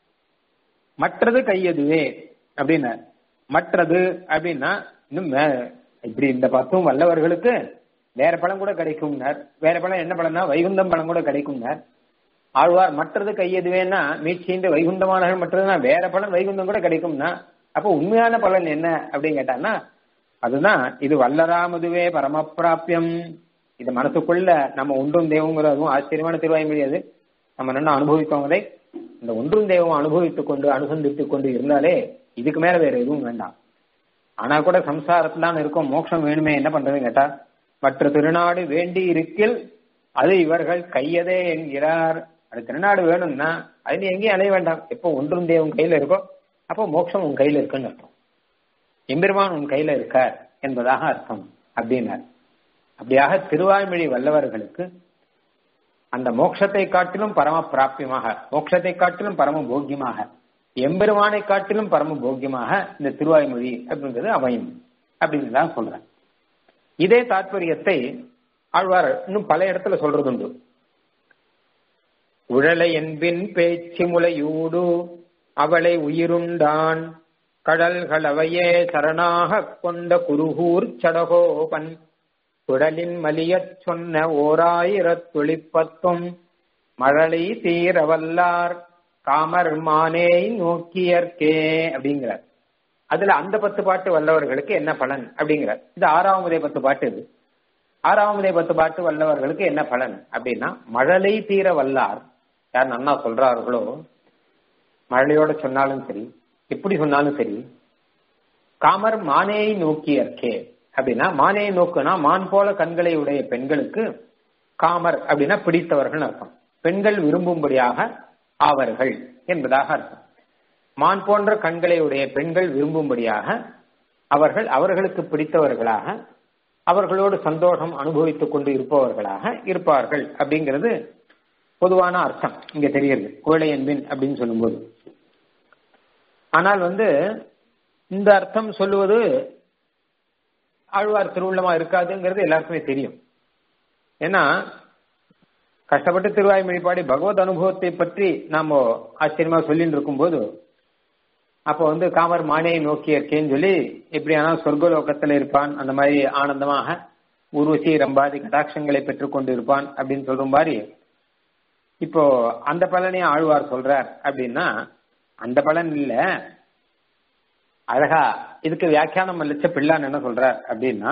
மற்றது கையதுவே அப்படின்னா மற்றது அப்படின்னா இன்னும் இப்படி இந்த பத்தும் வல்லவர்களுக்கு வேற பழம் கூட கிடைக்கும்னார் வேற பழம் என்ன பழம்னா வைகுந்தம் பழம் கூட கிடைக்கும்னார் ஆழ்வார் மற்றது கையதுவேன்னா மீட்சின்ற வைகுந்தமானவர்கள் மற்றதுனா வேற பலன் வைகுந்தம் கூட கிடைக்கும்னா அப்போ உண்மையான பலன் என்ன அப்படின்னு கேட்டான்னா அதுதான் இது வல்லராமதுவே பரமப்பிராப்பியம் இது மனசுக்குள்ள நம்ம ஒன்றும் தெய்வங்கிற அதுவும் ஆச்சரியமான திருவாய் அது நம்ம நல்லா அனுபவித்தவங்களை இந்த ஒன்றும் தெய்வம் அனுபவித்துக் கொண்டு அனுசந்தித்துக் கொண்டு இருந்தாலே இதுக்கு மேல வேற எதுவும் வேண்டாம் ஆனா கூட சம்சாரத்துல தான் இருக்கும் மோட்சம் வேணுமே என்ன பண்றதுன்னு கேட்டா மற்ற திருநாடு வேண்டி இருக்கில் அது இவர்கள் கையதே என்கிறார் அது திருநாடு வேணும்னா அது நீ எங்கேயும் அலைய வேண்டாம் எப்போ ஒன்றும் தேவன் கையில இருக்கோ அப்போ மோட்சம் உன் கையில இருக்குன்னு அர்த்தம் எம்பெருமான் உன் கையில இருக்கார் என்பதாக அர்த்தம் அப்படின்னார் அப்படியாக திருவாய்மொழி வல்லவர்களுக்கு அந்த மோட்சத்தை காட்டிலும் பரம பிராபியமாக மோட்சத்தை காட்டிலும் பரம போக்கியமாக எம்பெருமானை காட்டிலும் பரம போக்கியமாக இந்த திருவாய்மொழி அப்படின்றது அமையும் அப்படின்னு தான் சொல்றேன் இதே தாற்பயத்தை ஆழ்வார் இன்னும் பல இடத்துல சொல்றது உண்டு உழலை என்பின் பேச்சு முலையூடு அவளை உயிருண்டான் கடல்களவையே சரணாக கொண்ட குருகூர் சடகோபன் குடலின் மலியச் சொன்ன ஓராயிரத் துளிப்பத்தும் மழலை தீரவல்லார் காமர் மானே நோக்கியற்கே அப்படிங்கிறார் அதுல அந்த பத்து பாட்டு வல்லவர்களுக்கு என்ன பலன் அப்படிங்கிறார் இது ஆறாவதே பத்து பாட்டு இது ஆறாவதே பத்து பாட்டு வல்லவர்களுக்கு என்ன பலன் அப்படின்னா மழலை தீர வல்லார் யார் நன்னா சொல்றார்களோ மழலையோட சொன்னாலும் சரி எப்படி சொன்னாலும் சரி காமர் மானேயை நோக்கியற்கே அப்படின்னா மானேயை நோக்குனா மான் போல கண்களை உடைய பெண்களுக்கு காமர் அப்படின்னா பிடித்தவர்கள் அர்த்தம் பெண்கள் விரும்பும்படியாக ஆவர்கள் என்பதாக அர்த்தம் மான் போன்ற கண்களை உடைய பெண்கள் விரும்பும்படியாக அவர்கள் அவர்களுக்கு பிடித்தவர்களாக அவர்களோடு சந்தோஷம் அனுபவித்துக் கொண்டு இருப்பவர்களாக இருப்பார்கள் அப்படிங்கிறது பொதுவான அர்த்தம் இங்க தெரிகிறது குவளை என்பின் அப்படின்னு சொல்லும்போது ஆனால் வந்து இந்த அர்த்தம் சொல்லுவது ஆழ்வார் திருவுள்ளமா இருக்காதுங்கிறது எல்லாருக்குமே தெரியும் ஏன்னா கஷ்டப்பட்டு திருவாய்மொழி பாடி பகவத் அனுபவத்தை பற்றி நாம ஆச்சரியமா சொல்லிட்டு இருக்கும்போது அப்போ வந்து காமர் மானையை நோக்கி இருக்கேன்னு சொல்லி எப்படியானா சொர்க்கலோகத்துல இருப்பான் அந்த மாதிரி ஆனந்தமாக உருவசி ரம்பாதி கடாட்சங்களை பெற்றுக்கொண்டு இருப்பான் அப்படின்னு சொல்ற மாதிரி இப்போ அந்த பலனையும் ஆழ்வார் சொல்றார் அப்படின்னா அந்த பலன் இல்ல அழகா இதுக்கு வியாக்கியானம் அளிச்ச பிள்ளான் என்ன சொல்றார் அப்படின்னா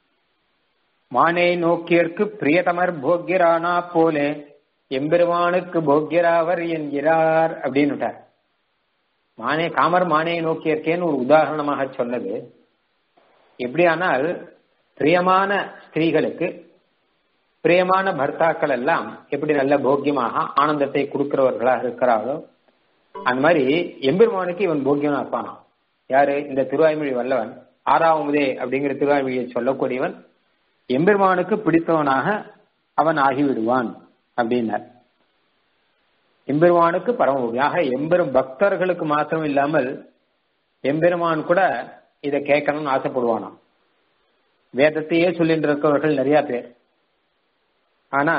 மானை நோக்கியற்கு பிரியதமர் போக்கியரானா போலே எம்பெருமானுக்கு போக்கியராவர் என்கிறார் அப்படின்னு மானே காமர் மானையை நோக்கியற்கேன்னு ஒரு உதாரணமாக சொன்னது எப்படியானால் பிரியமான ஸ்திரீகளுக்கு பிரியமான பர்த்தாக்கள் எல்லாம் எப்படி நல்ல போக்கியமாக ஆனந்தத்தை கொடுக்கிறவர்களாக இருக்கிறாரோ அந்த மாதிரி எம்பெருமானுக்கு இவன் போக்கியனா இருப்பானா யாரு இந்த திருவாய்மொழி வல்லவன் ஆறாவதே அப்படிங்கிற திருவாய்மொழியை சொல்லக்கூடியவன் எம்பெருமானுக்கு பிடித்தவனாக அவன் ஆகிவிடுவான் அப்படின்னார் எம்பெருமானுக்கு பரமபூமியாக எம்பெரும் பக்தர்களுக்கு மாத்திரம் இல்லாமல் எம்பெருமான் கூட இதை கேட்கணும்னு ஆசைப்படுவானாம் வேதத்தையே சொல்லிட்டு இருக்கவர்கள் நிறைய பேர் ஆனா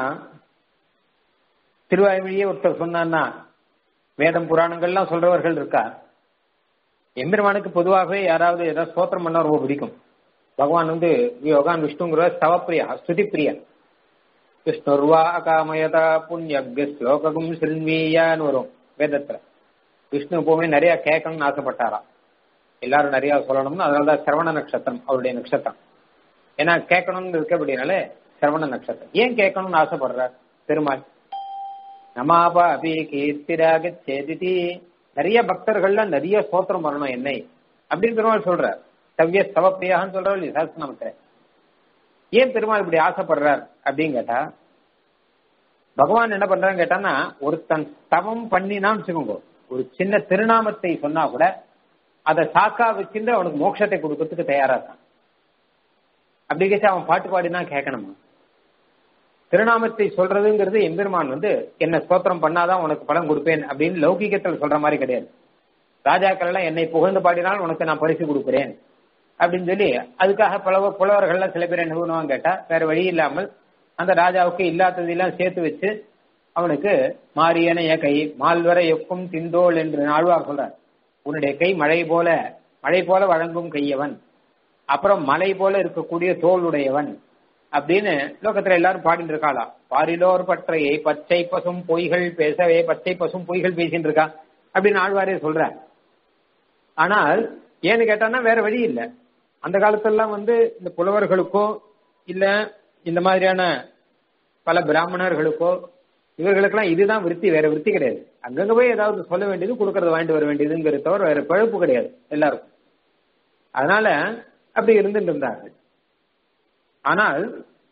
திருவாய்மொழியே ஒருத்தர் சொன்னான்னா வேதம் புராணங்கள்லாம் சொல்றவர்கள் இருக்கா எம்பெருமானுக்கு பொதுவாகவே யாராவது ஏதாவது ஸ்தோத்திரம் பண்ணா ரொம்ப பிடிக்கும் பகவான் வந்து யோகான் விஷ்ணுங்கிற ஸ்தவப்பிரியா ஸ்துதி பிரியா விஷ்ணுர்வா அகாமயதா புண்ணியக்ய ஸ்லோகம் சில்மீயான்னு வரும் வேதத்துல விஷ்ணு எப்பவுமே நிறைய கேட்கணும்னு ஆசைப்பட்டாராம் எல்லாரும் நிறைய சொல்லணும்னு அதனாலதான் சிரவண நட்சத்திரம் அவருடைய நட்சத்திரம் ஏன்னா கேட்கணும்னு இருக்க அப்படின்னாலே சிரவண நட்சத்திரம் ஏன் கேட்கணும்னு ஆசைப்படுறார் பெருமாள் நமாபா அபி கீர்த்திராக சேதிதி நிறைய பக்தர்கள்லாம் நிறைய ஸ்தோத்திரம் பண்ணணும் என்னை அப்படின்னு பெருமாள் சொல்றார் சவ்ய ஸ்தவப்பிரியான்னு சொல்றாரு சாஸ்திரநாமத்தை ஏன் பெருமாள் இப்படி ஆசைப்படுறார் அப்படின்னு கேட்டா பகவான் என்ன பண்றான்னு கேட்டான்னா ஒருத்தன் தவம் பண்ணினான்னு வச்சுக்கோங்க ஒரு சின்ன திருநாமத்தை சொன்னா கூட அதை சாக்கா வச்சிருந்து அவனுக்கு மோட்சத்தை கொடுக்கறதுக்கு தயாரா இருக்கான் அப்படி கேட்டா அவன் பாட்டு பாடினா கேட்கணுமா திருநாமத்தை சொல்றதுங்கிறது எம்பெருமான் வந்து என்ன ஸ்தோத்திரம் பண்ணாதான் உனக்கு பலன் கொடுப்பேன் அப்படின்னு லௌகிகத்தில் சொல்ற மாதிரி கிடையாது ராஜாக்கள் எல்லாம் என்னை புகழ்ந்து பாடினால் உனக்கு நான் பரிசு கொடுக்குறேன் அப்படின்னு சொல்லி அதுக்காக புலவ புலவர்கள்லாம் சில பேர் என்ன பண்ணுவாங்க கேட்டா வேற வழி இல்லாமல் அந்த ராஜாவுக்கு இல்லாததெல்லாம் சேர்த்து வச்சு அவனுக்கு மாரியனைய கை மால்வரை எப்பும் திந்தோள் என்று ஆழ்வார் சொல்றார் உன்னுடைய கை மழை போல மழை போல வழங்கும் கையவன் அப்புறம் மலை போல இருக்கக்கூடிய தோளுடையவன் அப்படின்னு லோகத்துல எல்லாரும் பாடிட்டு இருக்காளா பாரிலோர் பற்றையை பச்சை பசும் பொய்கள் பேசவே பச்சை பசும் பொய்கள் பேசிட்டு இருக்கா அப்படின்னு ஆழ்வாரே சொல்ற ஆனால் ஏன்னு கேட்டான்னா வேற வழி இல்லை அந்த காலத்தெல்லாம் வந்து இந்த புலவர்களுக்கோ இல்ல இந்த மாதிரியான பல பிராமணர்களுக்கோ இவர்களுக்கெல்லாம் இதுதான் விருத்தி வேற விருத்தி கிடையாது அங்கங்க போய் ஏதாவது சொல்ல வேண்டியது கொடுக்கறத வாங்கிட்டு வர வேண்டியதுங்கிறது தவிர வேற பழப்பு கிடையாது எல்லாருக்கும் அதனால அப்படி இருந்துட்டு இருந்தார்கள் ஆனால்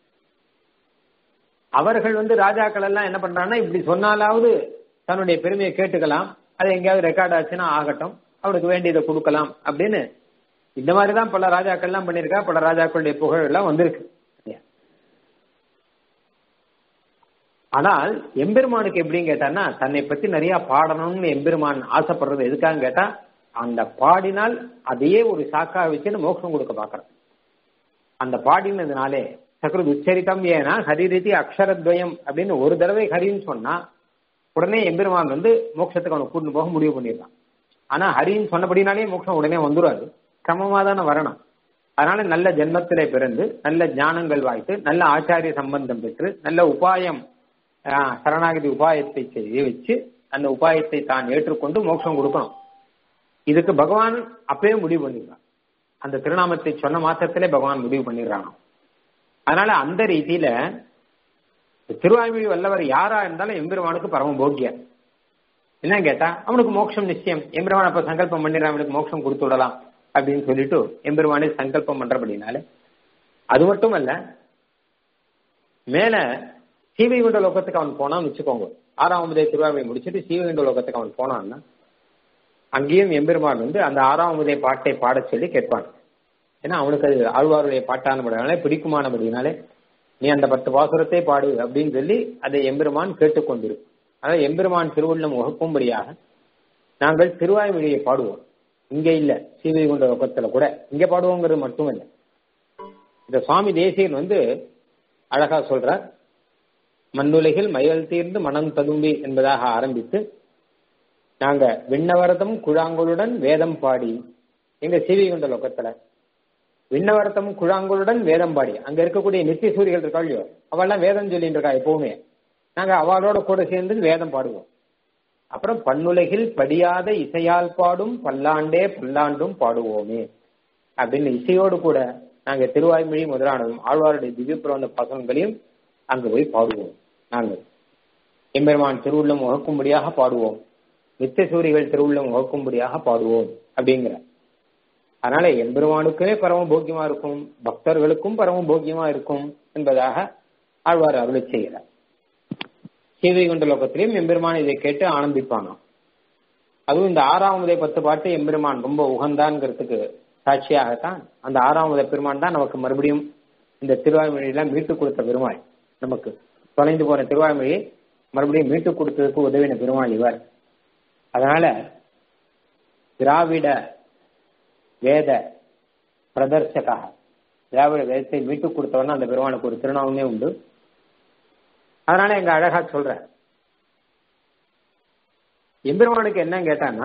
அவர்கள் வந்து ராஜாக்கள் எல்லாம் என்ன பண்றாங்கன்னா இப்படி சொன்னாலாவது தன்னுடைய பெருமையை கேட்டுக்கலாம் அது எங்கேயாவது ரெக்கார்ட் ஆச்சுன்னா ஆகட்டும் அவனுக்கு வேண்டியதை கொடுக்கலாம் அப்படின்னு இந்த மாதிரி தான் பல ராஜாக்கள்லாம் பண்ணியிருக்கா பல ராஜாக்களுடைய புகழ் எல்லாம் வந்திருக்கு ஆனால் எம்பெருமானுக்கு எப்படின்னு கேட்டான்னா தன்னை பத்தி நிறைய பாடணும்னு எம்பெருமான் ஆசைப்படுறது எதுக்காக கேட்டா அந்த பாடினால் அதையே ஒரு சாக்கா வச்சுன்னு மோட்சம் கொடுக்க பாக்குறேன் அந்த பாடினதுனாலே சக்கரது உச்சரித்தம் ஏனா ஹரிரீதி அக்ஷரத்வயம் அப்படின்னு ஒரு தடவை ஹரின்னு சொன்னா உடனே எம்பெருமான் வந்து மோட்சத்துக்கு அவனை கூட்டு போக முடிவு பண்ணிடலாம் ஆனா ஹரின்னு சொன்னபடினாலே மோட்சம் உடனே வந்துடாது கிரமமா தானே வரணும் அதனால நல்ல ஜென்மத்திலே பிறந்து நல்ல ஞானங்கள் வாய்த்து நல்ல ஆச்சாரிய சம்பந்தம் பெற்று நல்ல உபாயம் சரணாகதி உபாயத்தை செய்து வச்சு அந்த உபாயத்தை தான் ஏற்றுக்கொண்டு மோட்சம் கொடுக்கணும் இதுக்கு பகவான் அப்பவே முடிவு பண்ணிடுறான் அந்த திருநாமத்தை சொன்ன மாத்திரத்திலே பகவான் முடிவு பண்ணிடுறானோ அதனால அந்த ரீதியில திருவாய்மொழி வல்லவர் யாரா இருந்தாலும் எம்பெருமானுக்கு பரம போக்கிய என்ன கேட்டா அவனுக்கு மோட்சம் நிச்சயம் எம்பெருமான் அப்ப சங்கல்பம் பண்ணிடுறான் அவனுக்கு மோட்சம் கொடுத்து விடலாம் அப்படின்னு சொல்லிட்டு எம்பெருமானே சங்கல்பம் பண்றபடினால அது மட்டும் அல்ல மேல சீவைகுண்ட லோகத்துக்கு அவன் போனான்னு வச்சுக்கோங்க ஆறாம் முதல் திருவாவை முடிச்சுட்டு சீவைகுண்ட லோகத்துக்கு அவன் போனான்னா அங்கேயும் எம்பெருமான் வந்து அந்த ஆறாம் முதலை பாட்டை பாடச் சொல்லி கேட்பான் ஏன்னா அவனுக்கு அது ஆழ்வாருடைய பாட்டானபடினாலே பிடிக்குமானபடினாலே நீ அந்த பத்து பாசுரத்தை பாடு அப்படின்னு சொல்லி அதை எம்பெருமான் கேட்டுக்கொண்டிருக்கும் அதாவது எம்பெருமான் திருவுள்ளம் உகக்கும்படியாக நாங்கள் திருவாய்மொழியை பாடுவோம் இங்க இல்ல சீவைகுண்ட லோகத்துல கூட இங்க பாடுவோங்கிறது மட்டும் இல்லை இந்த சுவாமி தேசியன் வந்து அழகா சொல்றார் மண்ணுலகில் மயல் தீர்ந்து மனம் ததும்பி என்பதாக ஆரம்பித்து நாங்க விண்ணவரதம் குழாங்குளுடன் வேதம் பாடி எங்க சீவைகுண்ட லோகத்துல விண்ணவரத்தம் குழாங்குளுடன் வேதம் பாடி அங்க இருக்கக்கூடிய நித்திய சூரிகள் இருக்கா இல்லையோ அவெல்லாம் வேதம் சொல்லிட்டு இருக்கா எப்பவுமே நாங்க அவளோட கூட சேர்ந்து வேதம் பாடுவோம் அப்புறம் பன்னுலகில் படியாத இசையால் பாடும் பல்லாண்டே பல்லாண்டும் பாடுவோமே அப்படின்னு இசையோடு கூட நாங்க திருவாய்மொழி முதலானதும் ஆழ்வாருடைய திவ்ய பிரபந்த பாசனங்களையும் அங்க போய் பாடுவோம் நாங்கள் எம்பெருமான் திருவுள்ளம் உகக்கும்படியாக பாடுவோம் நித்திய சூரிகள் திருவுள்ளம் உகக்கும்படியாக பாடுவோம் அப்படிங்கிற அதனால எம்பெருமானுக்குமே பரம போக்கியமா இருக்கும் பக்தர்களுக்கும் பரம போக்கியமா இருக்கும் என்பதாக ஆழ்வார் அருளை செய்கிறார் சீவைகுண்ட லோகத்திலையும் எம்பெருமான் இதை கேட்டு ஆனந்திப்பானாம் அதுவும் இந்த ஆறாவதே பத்து பாட்டு எம்பெருமான் ரொம்ப உகந்தான்ங்கிறதுக்கு சாட்சியாகத்தான் அந்த ஆறாவத பெருமான் தான் நமக்கு மறுபடியும் இந்த திருவாய்மொழியெல்லாம் மீட்டு கொடுத்த பெருமாள் நமக்கு தொலைந்து போன திருவாய்மொழியை மறுபடியும் மீட்டு கொடுத்ததுக்கு உதவின பெருமாள் இவர் அதனால திராவிட வேத பிரதர்சகா திராவிட வேதத்தை மீட்டு கொடுத்தவன அந்த பெருமானுக்கு ஒரு திருநாமமே உண்டு அதனால எங்க அழகா சொல்ற எம்பெருமானுக்கு என்ன கேட்டான்னா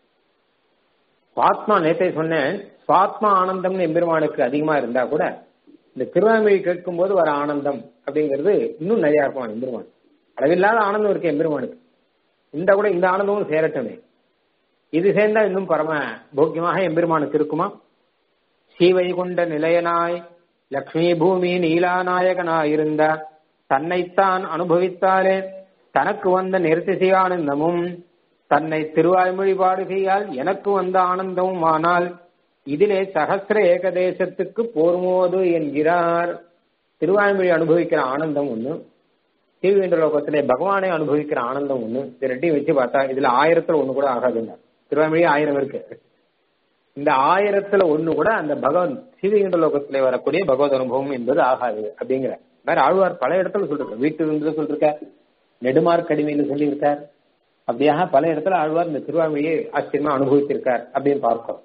சுவாத்மா நேத்தை சொன்னேன் சுவாத்மா ஆனந்தம்னு எம்பெருமானுக்கு அதிகமா இருந்தா கூட இந்த திருவாய்மொழி கேட்கும் போது வர ஆனந்தம் அப்படிங்கிறது இன்னும் நிறைய இருக்கும் எம்பெருமான் அளவில்லாத ஆனந்தம் இருக்கு எம்பெருமானுக்கு இந்த கூட இந்த ஆனந்தமும் சேரட்டுமே இது சேர்ந்தா இன்னும் பரம போக்கியமாக எம்பெருமானுக்கு இருக்குமா சீவை கொண்ட நிலையனாய் லக்ஷ்மி பூமி நீலாநாயகனாய் இருந்த தன்னைத்தான் அனுபவித்தாலே தனக்கு வந்த நிறுத்திசை ஆனந்தமும் தன்னை திருவாய்மொழி பாடுகையால் எனக்கு வந்த ஆனந்தமும் ஆனால் இதிலே சகசிர ஏகதேசத்துக்கு போர்மோது என்கிறார் திருவாய்மொழி அனுபவிக்கிற ஆனந்தம் ஒண்ணு தீவிர லோகத்திலே பகவானை அனுபவிக்கிற ஆனந்தம் ஒண்ணு இது ரெண்டையும் வச்சு பார்த்தா இதுல ஆயிரத்துல ஒண்ணு கூட ஆகாதுங்க திருவாய்மொழி ஆயிரம் இருக்கு இந்த ஆயிரத்துல ஒண்ணு கூட அந்த பகவான் சீவிகின்ற லோகத்திலே வரக்கூடிய பகவத் அனுபவம் என்பது ஆகாது அப்படிங்கிற வேற ஆழ்வார் பல இடத்துல சொல்லிருக்கார் வீட்டு இருந்து சொல்லிருக்கார் நெடுமார் கடிமையில சொல்லியிருக்கார் அப்படியாக பல இடத்துல ஆழ்வார் இந்த திருவாமொழியை ஆச்சரியமா அனுபவித்திருக்கார் அப்படின்னு பார்க்கிறோம்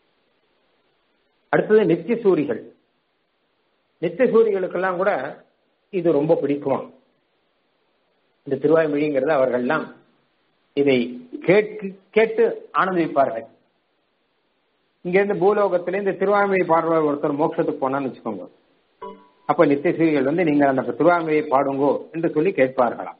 அடுத்தது நித்திய சூரிகள் நித்திய சூரிகளுக்கெல்லாம் கூட இது ரொம்ப பிடிக்குமா இந்த திருவாய்மொழிங்கிறது அவர்கள்லாம் இதை கேட்டு கேட்டு ஆனந்திப்பார்கள் இங்க இருந்து பூலோகத்தில இந்த திருவாய்மொழி பாடுறவர் ஒருத்தர் மோட்சத்துக்கு போனான்னு வச்சுக்கோங்க அப்ப நித்திய சூரிகள் வந்து நீங்கள் அந்த திருவாய்மொழியை பாடுங்கோ என்று சொல்லி கேட்பார்களாம்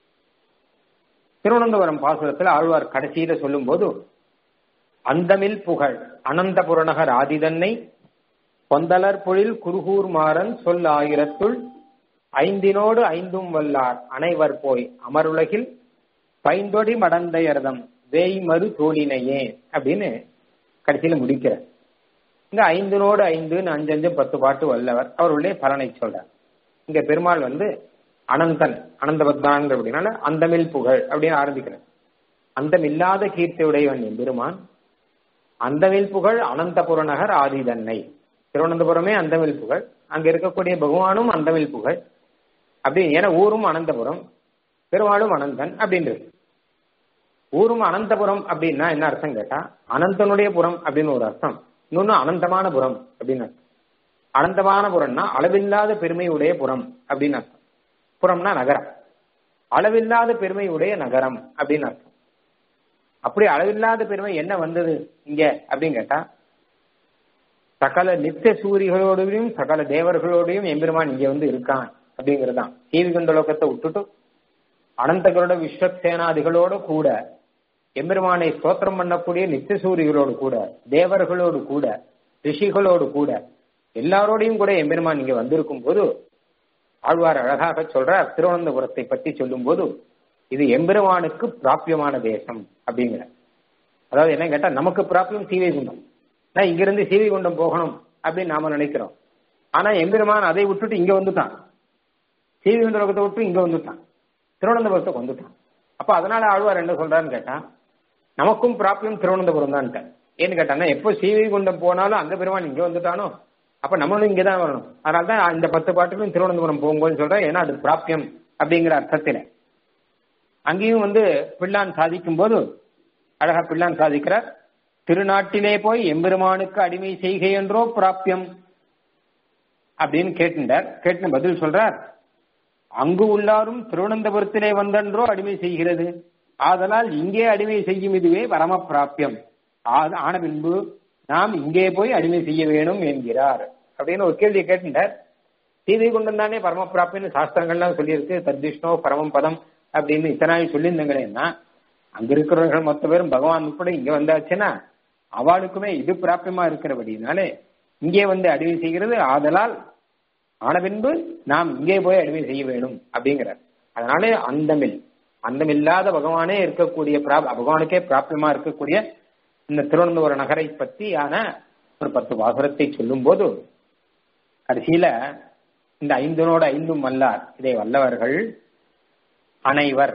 திருவனந்தபுரம் பாசுரத்தில் ஆழ்வார் கடைசியில சொல்லும் போது அந்தமில் புகழ் அனந்த புறநகர் ஆதிதன்னை கொந்தலர் பொழில் குருகூர் மாறன் சொல் ஆயிரத்துள் ஐந்தினோடு ஐந்தும் வல்லார் அனைவர் போய் அமருலகில் பைந்தொடி மடந்தையர்தம் வேய் மறு தோழினையே அப்படின்னு கடைசியில முடிக்கிற இங்க ஐந்தினோடு ஐந்துன்னு அஞ்சு அஞ்சு பத்து பாட்டு வல்லவர் அவருடைய பலனை சொல்றார் இங்க பெருமாள் வந்து அனந்தன் அனந்தபத்மான் அப்படின்னால அந்தமில் புகழ் அப்படின்னு ஆரம்பிக்கிறார் அந்தமில்லாத கீர்த்தி உடையவன் பெருமான் அந்தமில் புகழ் அனந்தபுர நகர் ஆதிதன்னை திருவனந்தபுரமே அந்தமில் புகழ் அங்க இருக்கக்கூடிய பகவானும் அந்தமில் புகழ் அப்படி ஏன்னா ஊரும் அனந்தபுரம் பெருமாளும் அனந்தன் அப்படின்றது ஊரும் அனந்தபுரம் அப்படின்னா என்ன அர்த்தம் கேட்டா அனந்தனுடைய புறம் அப்படின்னு ஒரு அர்த்தம் இன்னொன்னு அனந்தமான புறம் அப்படின்னு அர்த்தம் அனந்தமான புறம்னா அளவில்லாத பெருமையுடைய புறம் அப்படின்னு அர்த்தம் புறம்னா நகரம் அளவில்லாத பெருமையுடைய நகரம் அப்படின்னு அர்த்தம் அப்படி அளவில்லாத பெருமை என்ன வந்தது இங்க அப்படின்னு கேட்டா சகல நித்திய சூரிகளோடையும் சகல தேவர்களோடையும் எம்பெருமான் இங்க வந்து இருக்கான் அப்படிங்கிறது தான் சீவிகண்ட லோகத்தை விட்டுட்டு அனந்தகளோட விஸ்வசேனாதிகளோட கூட எம்பெருமானை ஸ்தோத்திரம் பண்ணக்கூடிய நித்திய சூரிகளோடு கூட தேவர்களோடு கூட ரிஷிகளோடு கூட எல்லாரோடையும் கூட எம்பெருமான் இங்க வந்திருக்கும் போது ஆழ்வார் அழகாக சொல்ற திருவனந்தபுரத்தை பற்றி சொல்லும் போது இது எம்பெருமானுக்கு பிராபியமான தேசம் அப்படிங்கிற அதாவது என்ன கேட்டா நமக்கு பிராபியம் சீவைகுண்டம் நான் இங்கிருந்து சீவைகுண்டம் போகணும் அப்படின்னு நாம நினைக்கிறோம் ஆனா எம்பெருமான் அதை விட்டுட்டு இங்க வந்துட்டான் சீவைகுண்ட லோகத்தை விட்டு இங்க வந்துட்டான் திருவனந்தபுரத்துக்கு வந்துட்டான் அப்ப அதனால ஆழ்வார் என்ன சொல்றாருன்னு கேட்டா நமக்கும் பிராபியம் திருவனந்தபுரம் தான் ஏன்னு கேட்டாங்கன்னா எப்போ சீவைகுண்டம் போனாலும் அங்க பெருமான் இங்க வந்துட்டானோ அப்ப நம்மளும் இங்க தான் வரணும் அதனால தான் இந்த பத்து பாட்டுக்கும் திருவனந்தபுரம் போகும்போது சொல்றேன் ஏன்னா அது பிராபியம் அப்படிங்கிற அர்த்தத்தில அங்கேயும் வந்து பிள்ளான் சாதிக்கும் போது அழகா பிள்ளான் சாதிக்கிறார் திருநாட்டிலே போய் எம்பெருமானுக்கு அடிமை செய்கை என்றோ பிராபியம் அப்படின்னு கேட்டுட்டார் கேட்டு பதில் சொல்றார் அங்கு உள்ளாரும் திருவனந்தபுரத்திலே வந்தன்றோ அடிமை செய்கிறது ஆதலால் இங்கே அடிமை செய்யும் இதுவே பரம பிராபியம் ஆன பின்பு நாம் இங்கே போய் அடிமை செய்ய வேணும் என்கிறார் அப்படின்னு ஒரு கேள்வியை கேட்டுட்டார் சீதை கொண்டு தானே பரம பிராப்தின்னு சாஸ்திரங்கள்லாம் சொல்லியிருக்கு தத்விஷ்ணோ பரமம் பதம் அப்படின்னு இத்தனை சொல்லியிருந்தாங்களேன்னா அங்க இருக்கிறவர்கள் மொத்த பேரும் பகவான் உட்பட இங்க வந்தாச்சுன்னா அவளுக்குமே இது பிராபியமா இருக்கிறபடினாலே இங்கே வந்து அடிமை செய்கிறது ஆதலால் ஆன பின்பு நாம் இங்கே போய் அடிமை செய்ய வேணும் அப்படிங்கிறார் அதனாலே அந்தமில் அந்தமில்லாத பகவானே இருக்கக்கூடிய பகவானுக்கே பிராபியமா இருக்கக்கூடிய இந்த திருவனந்தபுர நகரை பற்றியான ஒரு பத்து வாசகத்தை சொல்லும் போது கடைசியில இந்த ஐந்தனோட ஐந்தும் வல்லார் இதை வல்லவர்கள் அனைவர்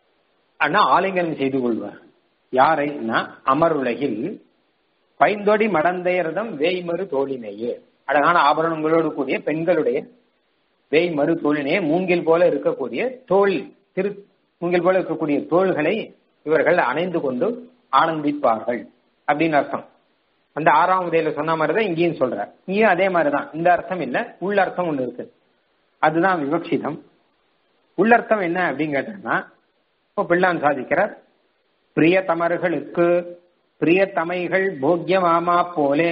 ஆனா ஆலிங்கனம் செய்து கொள்வார் யாரைன்னா அமருலகில் பைந்தொடி மடந்தையரதம் வேய்மறு தோழினையே அழகான ஆபரணங்களோடு கூடிய பெண்களுடைய வேய்மறு தோழினையே மூங்கில் போல இருக்கக்கூடிய தோல் திரு மூங்கில் போல இருக்கக்கூடிய தோள்களை இவர்கள் அணைந்து கொண்டு ஆனந்திப்பார்கள் அப்படின்னு அர்த்தம் அந்த ஆறாம் உதயில சொன்ன மாதிரி தான் இங்கேயும் சொல்றார் இங்கேயும் அதே மாதிரிதான் இந்த அர்த்தம் இல்ல உள்ளர்த்தம் ஒண்ணு இருக்கு அதுதான் விவக்ஷிதம் உள்ளர்த்தம் என்ன அப்படின்னு கேட்டோம்னா இப்போ பிள்ளான் சாதிக்கிறார் பிரியதமர்களுக்கு பிரியத்தமைகள் போக்கியமாமா போலே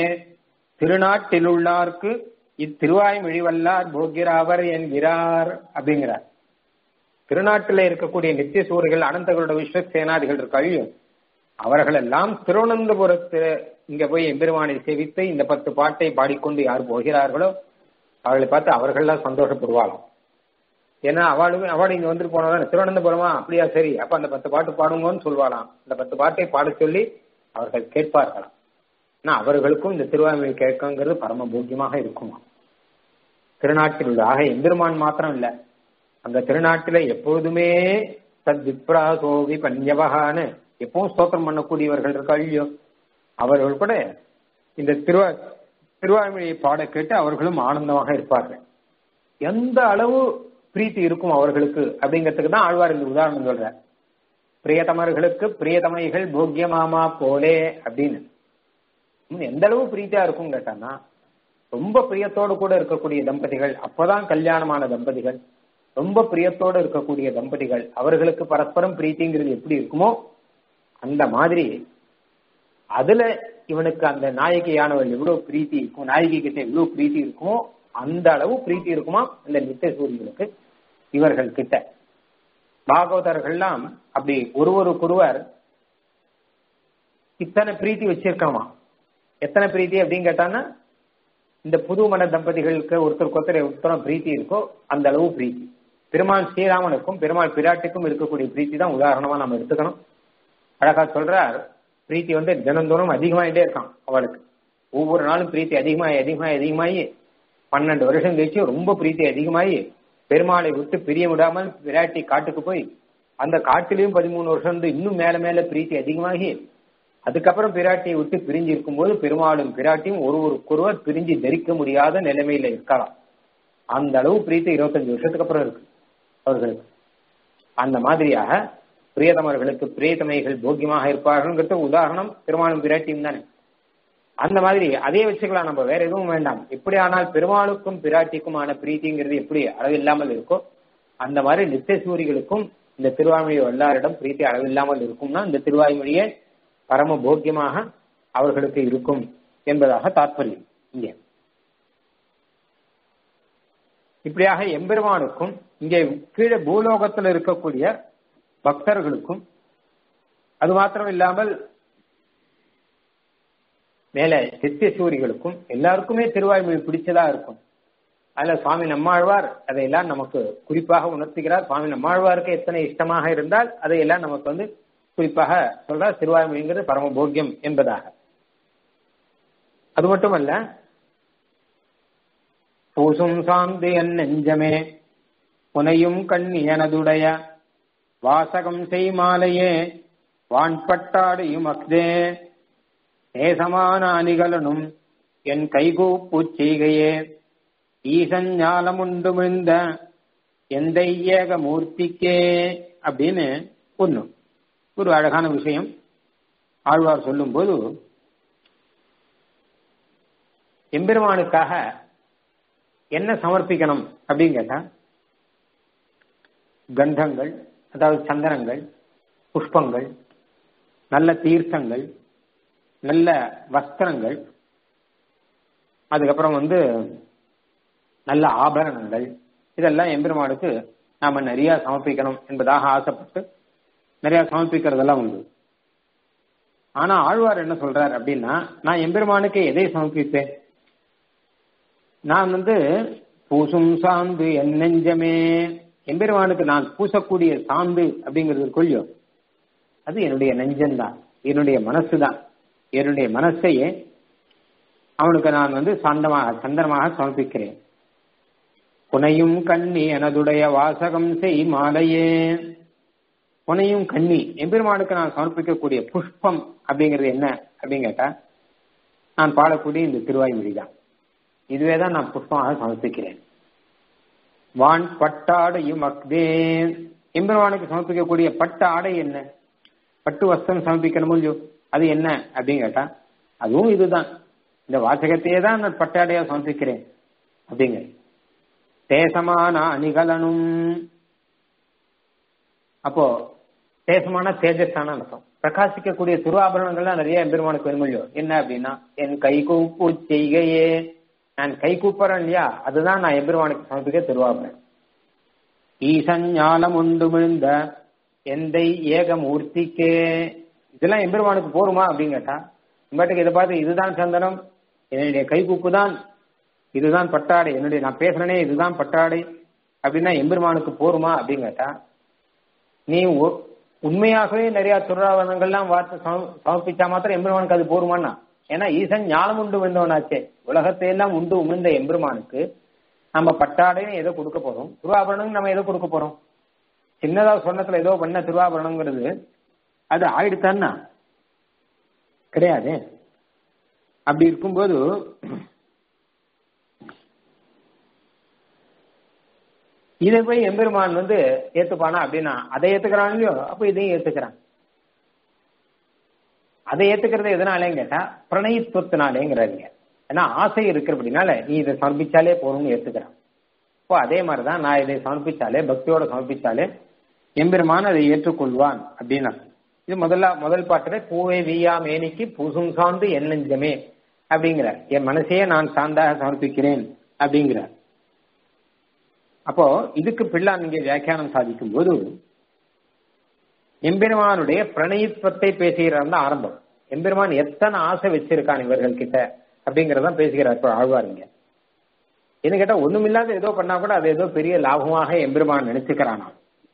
திருநாட்டிலுள்ளார்க்கு இத்திருவாய்மொழி வல்லார் போக்கியராவர் என்கிறார் அப்படிங்கிறார் திருநாட்டில இருக்கக்கூடிய நித்திய சூரிகள் அனந்தகளோட விஸ்வசேனாதிகள் இருக்கையோ அவர்கள் எல்லாம் திருவனந்தபுரத்து இங்க போய் எம்பெருமானை சேவித்து இந்த பத்து பாட்டை பாடிக்கொண்டு யார் போகிறார்களோ அவர்களை பார்த்து அவர்கள்லாம் சந்தோஷப்படுவாளாம் ஏன்னா அவளுக்கு அவள் இங்க வந்துட்டு போனதான் திருவனந்தபுரமா அப்படியா சரி அப்ப அந்த பத்து பாட்டு பாடுங்கன்னு சொல்வாளாம் அந்த பத்து பாட்டை பாட சொல்லி அவர்கள் கேட்பார்களாம் ஆனா அவர்களுக்கும் இந்த திருவாய்மொழி கேட்கங்கிறது பரம போக்கியமாக இருக்குமா திருநாட்டில் உள்ள ஆக எம்பெருமான் மாத்திரம் இல்ல அந்த திருநாட்டில எப்பொழுதுமே தத் விப்ராசோவி பஞ்சவகான்னு எப்பவும் ஸ்தோத்திரம் பண்ணக்கூடியவர்கள் இருக்கா இல்லையோ அவர்கள் கூட இந்த திருவா திருவாய்மொழியை பாட கேட்டு அவர்களும் ஆனந்தமாக இருப்பார்கள் எந்த அளவு பிரீத்தி இருக்கும் அவர்களுக்கு அப்படிங்கிறதுக்கு தான் ஆழ்வார் இந்த உதாரணம் சொல்ற பிரியதமர்களுக்கு பிரியதமைகள் போக்கியமாமா போலே அப்படின்னு எந்த அளவு பிரீத்தியா இருக்கும் கேட்டான்னா ரொம்ப பிரியத்தோடு கூட இருக்கக்கூடிய தம்பதிகள் அப்பதான் கல்யாணமான தம்பதிகள் ரொம்ப பிரியத்தோடு இருக்கக்கூடிய தம்பதிகள் அவர்களுக்கு பரஸ்பரம் பிரீத்திங்கிறது எப்படி இருக்குமோ அந்த மாதிரி அதுல இவனுக்கு அந்த நாயகியானவள் எவ்வளவு பிரீத்தி இருக்கும் நாயகி கிட்ட எவ்வளவு பிரீத்தி இருக்குமோ அந்த அளவு பிரீத்தி இருக்குமா இந்த நித்திய சூரியனுக்கு இவர்கள் கிட்ட பாகவதர்கள்லாம் அப்படி ஒருவருக்கொருவர் இத்தனை பிரீத்தி வச்சிருக்காமா எத்தனை பிரீத்தி அப்படின்னு கேட்டான்னா இந்த புது மன தம்பதிகளுக்கு ஒருத்தருக்கு ஒருத்தர் எத்தனை பிரீத்தி இருக்கோ அந்த அளவு பிரீத்தி பெருமாள் ஸ்ரீராமனுக்கும் பெருமாள் பிராட்டிக்கும் இருக்கக்கூடிய பிரீத்தி தான் உதாரணமா நம்ம எடுத்துக்கணும் அழகா சொல்றார் பிரீத்தி வந்து தினந்தோறும் அதிகமாயிட்டே இருக்கான் அவளுக்கு ஒவ்வொரு நாளும் பிரீத்தி அதிகமாகி அதிகமாகி அதிகமாகி பன்னெண்டு வருஷம் கழிச்சு ரொம்ப பிரீத்தி அதிகமாகி பெருமாளை விட்டு பிரிய விடாமல் பிராட்டி காட்டுக்கு போய் அந்த காட்டிலையும் பதிமூணு வருஷம் இருந்து இன்னும் மேல மேல பிரீத்தி அதிகமாகி அதுக்கப்புறம் பிராட்டியை விட்டு பிரிஞ்சு இருக்கும்போது பெருமாளும் பிராட்டியும் ஒருவருக்கொருவர் பிரிஞ்சு தரிக்க முடியாத நிலைமையில இருக்கலாம் அந்த அளவு பிரீத்தி இருபத்தஞ்சு வருஷத்துக்கு அப்புறம் இருக்கு அவர்களுக்கு அந்த மாதிரியாக பிரியதமர்களுக்கு பிரியதமைகள் போக்கியமாக இருப்பார்கள்ங்கிறது உதாரணம் பெருமாளும் பிராட்டியும் தானே அந்த மாதிரி அதே வச்சுக்கலாம் நம்ம வேற எதுவும் வேண்டாம் எப்படி ஆனால் பெருமாளுக்கும் பிராட்டிக்குமான பிரீத்திங்கிறது எப்படி அளவில்லாமல் இருக்கோ அந்த மாதிரி நித்திய சூரிகளுக்கும் இந்த திருவாய்மொழி வல்லாரிடம் பிரீத்தி அளவில்லாமல் இருக்கும்னா இந்த திருவாய்மொழியே பரம போக்கியமாக அவர்களுக்கு இருக்கும் என்பதாக தாற்பயம் இங்கே இப்படியாக எம்பெருமானுக்கும் இங்கே கீழே பூலோகத்தில் இருக்கக்கூடிய பக்தர்களுக்கும் அது மாத்திரம் இல்லாமல் மேல நித்திய சூரிகளுக்கும் எல்லாருக்குமே திருவாய்மொழி பிடிச்சதா இருக்கும் அதுல சுவாமி நம்மாழ்வார் அதையெல்லாம் நமக்கு குறிப்பாக உணர்த்துகிறார் சுவாமி நம்மாழ்வாருக்கு எத்தனை இஷ்டமாக இருந்தால் அதையெல்லாம் நமக்கு வந்து குறிப்பாக சொல்றார் திருவாய்மொழிங்கிறது பரம போக்கியம் என்பதாக அது மட்டுமல்ல பூசும் சாந்து என் நெஞ்சமே புனையும் கண்ணி எனதுடைய வாசகம் செய் மாலையே வான்பட்டாடையும் அக்தே நேசமான அணிகலனும் என் கைகூப்பு செய்கையே ஈசன் ஞாலமுண்டு மிழ்ந்த எந்த ஏக மூர்த்திக்கே அப்படின்னு ஒண்ணு ஒரு அழகான விஷயம் ஆழ்வார் சொல்லும்போது எம்பெருமானுக்காக என்ன சமர்ப்பிக்கணும் அப்படின்னு கேட்டா கந்தங்கள் அதாவது சந்தனங்கள் புஷ்பங்கள் நல்ல தீர்த்தங்கள் நல்ல வஸ்திரங்கள் அதுக்கப்புறம் வந்து நல்ல ஆபரணங்கள் இதெல்லாம் எம்பெருமானுக்கு நாம நிறைய சமர்ப்பிக்கணும் என்பதாக ஆசைப்பட்டு நிறைய சமர்ப்பிக்கிறதெல்லாம் உண்டு ஆனா ஆழ்வார் என்ன சொல்றார் அப்படின்னா நான் எம்பெருமானுக்கு எதை சமர்ப்பிப்பேன் நான் வந்து பூசும் சாந்து என் நெஞ்சமே எம்பெருமானுக்கு நான் பூசக்கூடிய சாந்து அப்படிங்கிறது கொள்ளியும் அது என்னுடைய நெஞ்சம்தான் என்னுடைய மனசு தான் என்னுடைய மனசையே அவனுக்கு நான் வந்து சாந்தமாக சந்தனமாக சமர்ப்பிக்கிறேன் புனையும் கண்ணி எனதுடைய வாசகம் செய் மாலையே புனையும் கண்ணி எம்பெருமானுக்கு நான் சமர்ப்பிக்கக்கூடிய புஷ்பம் அப்படிங்கிறது என்ன அப்படின்னு கேட்டா நான் பாடக்கூடிய இந்த திருவாய்மொழி தான் இதுவே தான் நான் புஷ்பமாக சமர்ப்பிக்கிறேன் வான் பட்டாடையும் அக்தே எம்பெருமானுக்கு சமர்ப்பிக்கக்கூடிய பட்டு ஆடை என்ன பட்டு வஸ்திரம் சமர்ப்பிக்கணும் இல்லையோ அது என்ன அப்படின்னு கேட்டா அதுவும் இதுதான் இந்த வாசகத்தையே தான் நான் பட்டாடையா சமர்ப்பிக்கிறேன் அப்படிங்க தேசமான அணிகலனும் அப்போ தேசமான தேஜஸான அர்த்தம் பிரகாசிக்கக்கூடிய திருவாபரணங்கள்லாம் நிறைய எம்பெருமானுக்கு வேணும் இல்லையோ என்ன அப்படின்னா என் கை கூப்பு செய்கையே நான் கை கூப்புறேன் இல்லையா அதுதான் நான் எம்பெருமானுக்கு சமர்ப்பிக்க திருவாபரணம் ஈசன் ஞானம் உண்டு விழுந்த எந்தை ஏக மூர்த்திக்கே இதெல்லாம் எம்பெருமானுக்கு போருமா அப்படின்னு கேட்டா இம்பாட்டுக்கு இதை பார்த்து இதுதான் சந்தனம் என்னுடைய கைகூப்பு தான் இதுதான் பட்டாடை என்னுடைய நான் பேசுறேனே இதுதான் பட்டாடை அப்படின்னா எம்பெருமானுக்கு போருமா அப்படின்னு கேட்டா நீ உண்மையாகவே நிறைய துறாவணங்கள்லாம் வார்த்தை சமர்ப்பிச்சா மாத்திரம் எம்பெருமானுக்கு அது போருமான்னா ஏன்னா ஈசன் ஞானம் உண்டு விழுந்தவனாச்சே உலகத்தை எல்லாம் உண்டு உமிழ்ந்த எம்பெருமானுக்கு நம்ம பட்டாடைன்னு ஏதோ கொடுக்க போறோம் திருவாபரணம் நம்ம ஏதோ கொடுக்க போறோம் சின்னதா சொன்னத்துல ஏதோ பண்ண திருவாபரணங்கிறது அது ஆயிடுத்தான்னா கிடையாது அப்படி இருக்கும்போது இதை போய் எம்பெருமான் வந்து ஏத்துப்பானா அப்படின்னா அதை ஏத்துக்கிறான் இல்லையோ அப்ப இதையும் ஏத்துக்கிறான் அதை ஏத்துக்கிறது எதனாலேன்னு கேட்டா பிரணயித்துவத்தினாலேங்கிறாங்க ஏன்னா ஆசை இருக்கிறபடினால நீ இதை சமர்ப்பிச்சாலே போகணும்னு ஏத்துக்கிறான் இப்போ அதே மாதிரிதான் நான் இதை சமர்ப்பிச்சாலே பக்தியோட சமர்ப்பிச்சாலே எம்பெருமான் அதை ஏற்றுக்கொள்வான் அப்படின்னா இது முதல்ல முதல் பாட்டுல பூவே வீயா மேனிக்கு பூசும் சார்ந்து என் நெஞ்சமே அப்படிங்கிறார் என் மனசையே நான் சார்ந்தாக சமர்ப்பிக்கிறேன் அப்படிங்கிறார் அப்போ இதுக்கு பிள்ளான் இங்கே வியாக்கியானம் சாதிக்கும் போது எம்பெருமானுடைய பிரணயித்துவத்தை பேசுகிறார் தான் ஆரம்பம் எம்பெருமான் எத்தனை ஆசை வச்சிருக்கான் இவர்கள் கிட்ட அப்படிங்கறதான் பேசுகிறார் இப்போ ஆழ்வாருங்க என்ன கேட்டா ஒண்ணுமில்லாத ஏதோ பண்ணா கூட அது ஏதோ பெரிய லாபமாக எம்பெருமான் நினைச்சுக்கிறானா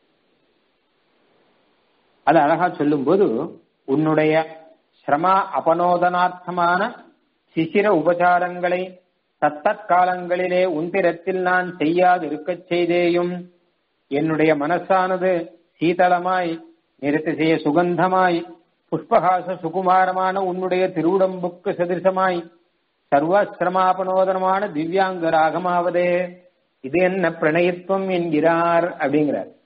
அது அழகா சொல்லும் போது உன்னுடைய சிரமா அபனோதனார்த்தமான சிசிர உபசாரங்களை தத்தற்காலங்களிலே உந்திரத்தில் நான் செய்யாது இருக்கச் செய்தேயும் என்னுடைய மனசானது சீதளமாய் நிறுத்திசைய சுகந்தமாய் புஷ்பகாச சுகுமாரமான உன்னுடைய திருவுடம்புக்கு சதிர்சமாய் சர்வசிரமாபனோதனமான திவ்யாங்க ராகமாவதே இது என்ன பிரணயத்துவம் என்கிறார் அப்படிங்கிறார்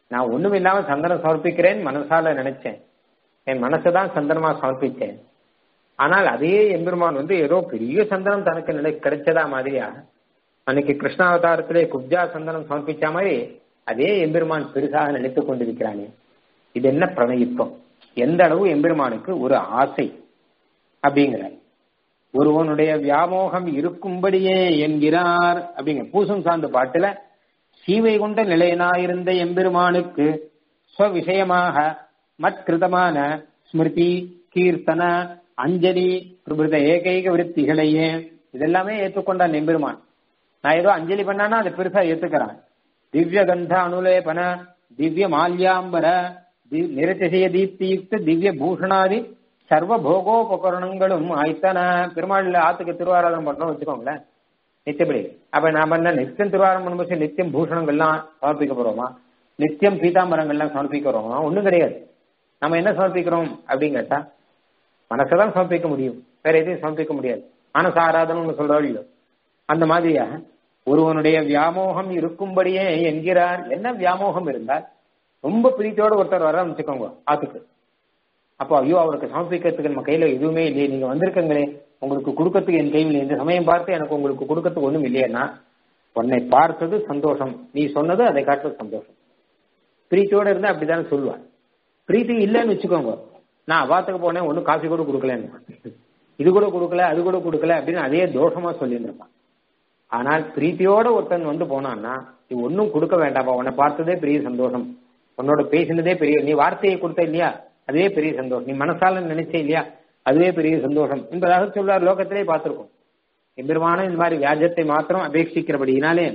நான் ஒண்ணும் இல்லாம சந்தனம் சமர்ப்பிக்கிறேன் மனசால நினைச்சேன் என் மனசுதான் சந்தனமா சமர்ப்பிச்சேன் ஆனால் அதே எம்பெருமான் வந்து ஏதோ பெரிய சந்தனம் தனக்கு நினை கிடைச்சதா மாதிரியா அன்னைக்கு கிருஷ்ணாவதாரத்திலே குப்ஜா சந்தனம் சமர்ப்பிச்ச மாதிரி அதே எம்பெருமான் பெருசாக நினைத்துக் கொண்டிருக்கிறானே இது என்ன பிரணயித்தம் எந்த அளவு எம்பெருமானுக்கு ஒரு ஆசை அப்படிங்கிறார் ஒருவனுடைய வியாமோகம் இருக்கும்படியே என்கிறார் அப்படிங்கிற பூசம் சார்ந்த பாட்டுல சீவை கொண்ட நிலையனாயிருந்த எம்பெருமானுக்கு ஸ்வவிஷயமாக மற்கிருதமான ஸ்மிருதி கீர்த்தன அஞ்சலி பிரபுத ஏகைக விருத்திகளையே இதெல்லாமே ஏற்றுக்கொண்டான் எம்பெருமான் நான் ஏதோ அஞ்சலி பண்ணானா அதை பெருசா ஏத்துக்கிறான் திவ்ய கந்த அனுலேபன திவ்ய மால்யாம்பர நிரதிசய தீப்தியுக்த திவ்ய பூஷணாதி சர்வ போகோபகரணங்களும் ஆய்த்தன பெருமாள் ஆத்துக்கு திருவாராதனம் பண்றோம் வச்சுக்கோங்களேன் நித்தியப்படி அப்ப நான் பண்ண நித்தியம் திருவாரம் பண்ணும்போது நித்தியம் பூஷணங்கள்லாம் சமர்ப்பிக்க போறோமா நித்தியம் பீதாம்பரங்கள்லாம் சமர்ப்பிக்க போறோமா ஒண்ணும் கிடையாது நம்ம என்ன சமர்ப்பிக்கிறோம் அப்படின்னு கேட்டா மனசைதான் சமர்ப்பிக்க முடியும் வேற எதையும் சமர்ப்பிக்க முடியாது மனச ஆராதனம் சொல்றாள் இல்லையோ அந்த மாதிரியா ஒருவனுடைய வியாமோகம் இருக்கும்படியே என்கிறார் என்ன வியாமோகம் இருந்தால் ரொம்ப பிரீத்தியோட ஒருத்தர் வர வச்சுக்கோங்க ஆத்துக்கு அப்போ ஐயோ அவருக்கு சமர்ப்பிக்கிறதுக்கு நம்ம கையில எதுவுமே இல்லையே நீங்க வந்திருக்கங்களே உங்களுக்கு கொடுக்கறதுக்கு என் கையில் இந்த சமயம் பார்த்து எனக்கு உங்களுக்கு கொடுக்கறதுக்கு ஒண்ணும் இல்லையேன்னா உன்னை பார்த்தது சந்தோஷம் நீ சொன்னது அதை காட்டுறது சந்தோஷம் பிரீத்தியோட இருந்தா அப்படித்தானே சொல்லுவான் பிரீத்தி இல்லைன்னு வச்சுக்கோங்க நான் அவாத்துக்கு போனேன் ஒன்னும் காஃபி கூட கொடுக்கலன்னு இது கூட கொடுக்கல அது கூட கொடுக்கல அப்படின்னு அதே தோஷமா சொல்லிட்டு இருப்பான் ஆனால் பிரீத்தியோட ஒருத்தன் வந்து போனான்னா நீ ஒன்னும் கொடுக்க வேண்டாப்பா உன்னை பார்த்ததே பெரிய சந்தோஷம் உன்னோட பேசினதே பெரிய நீ வார்த்தையை கொடுத்த இல்லையா அதுவே பெரிய சந்தோஷம் நீ மனசால நினைச்ச இல்லையா அதுவே பெரிய சந்தோஷம் என்பதாக சொல்றார் லோகத்திலே பார்த்திருக்கோம் எம்பெருமான இந்த மாதிரி வியாஜத்தை மாத்திரம் அபேட்சிக்கிறபடியினாலே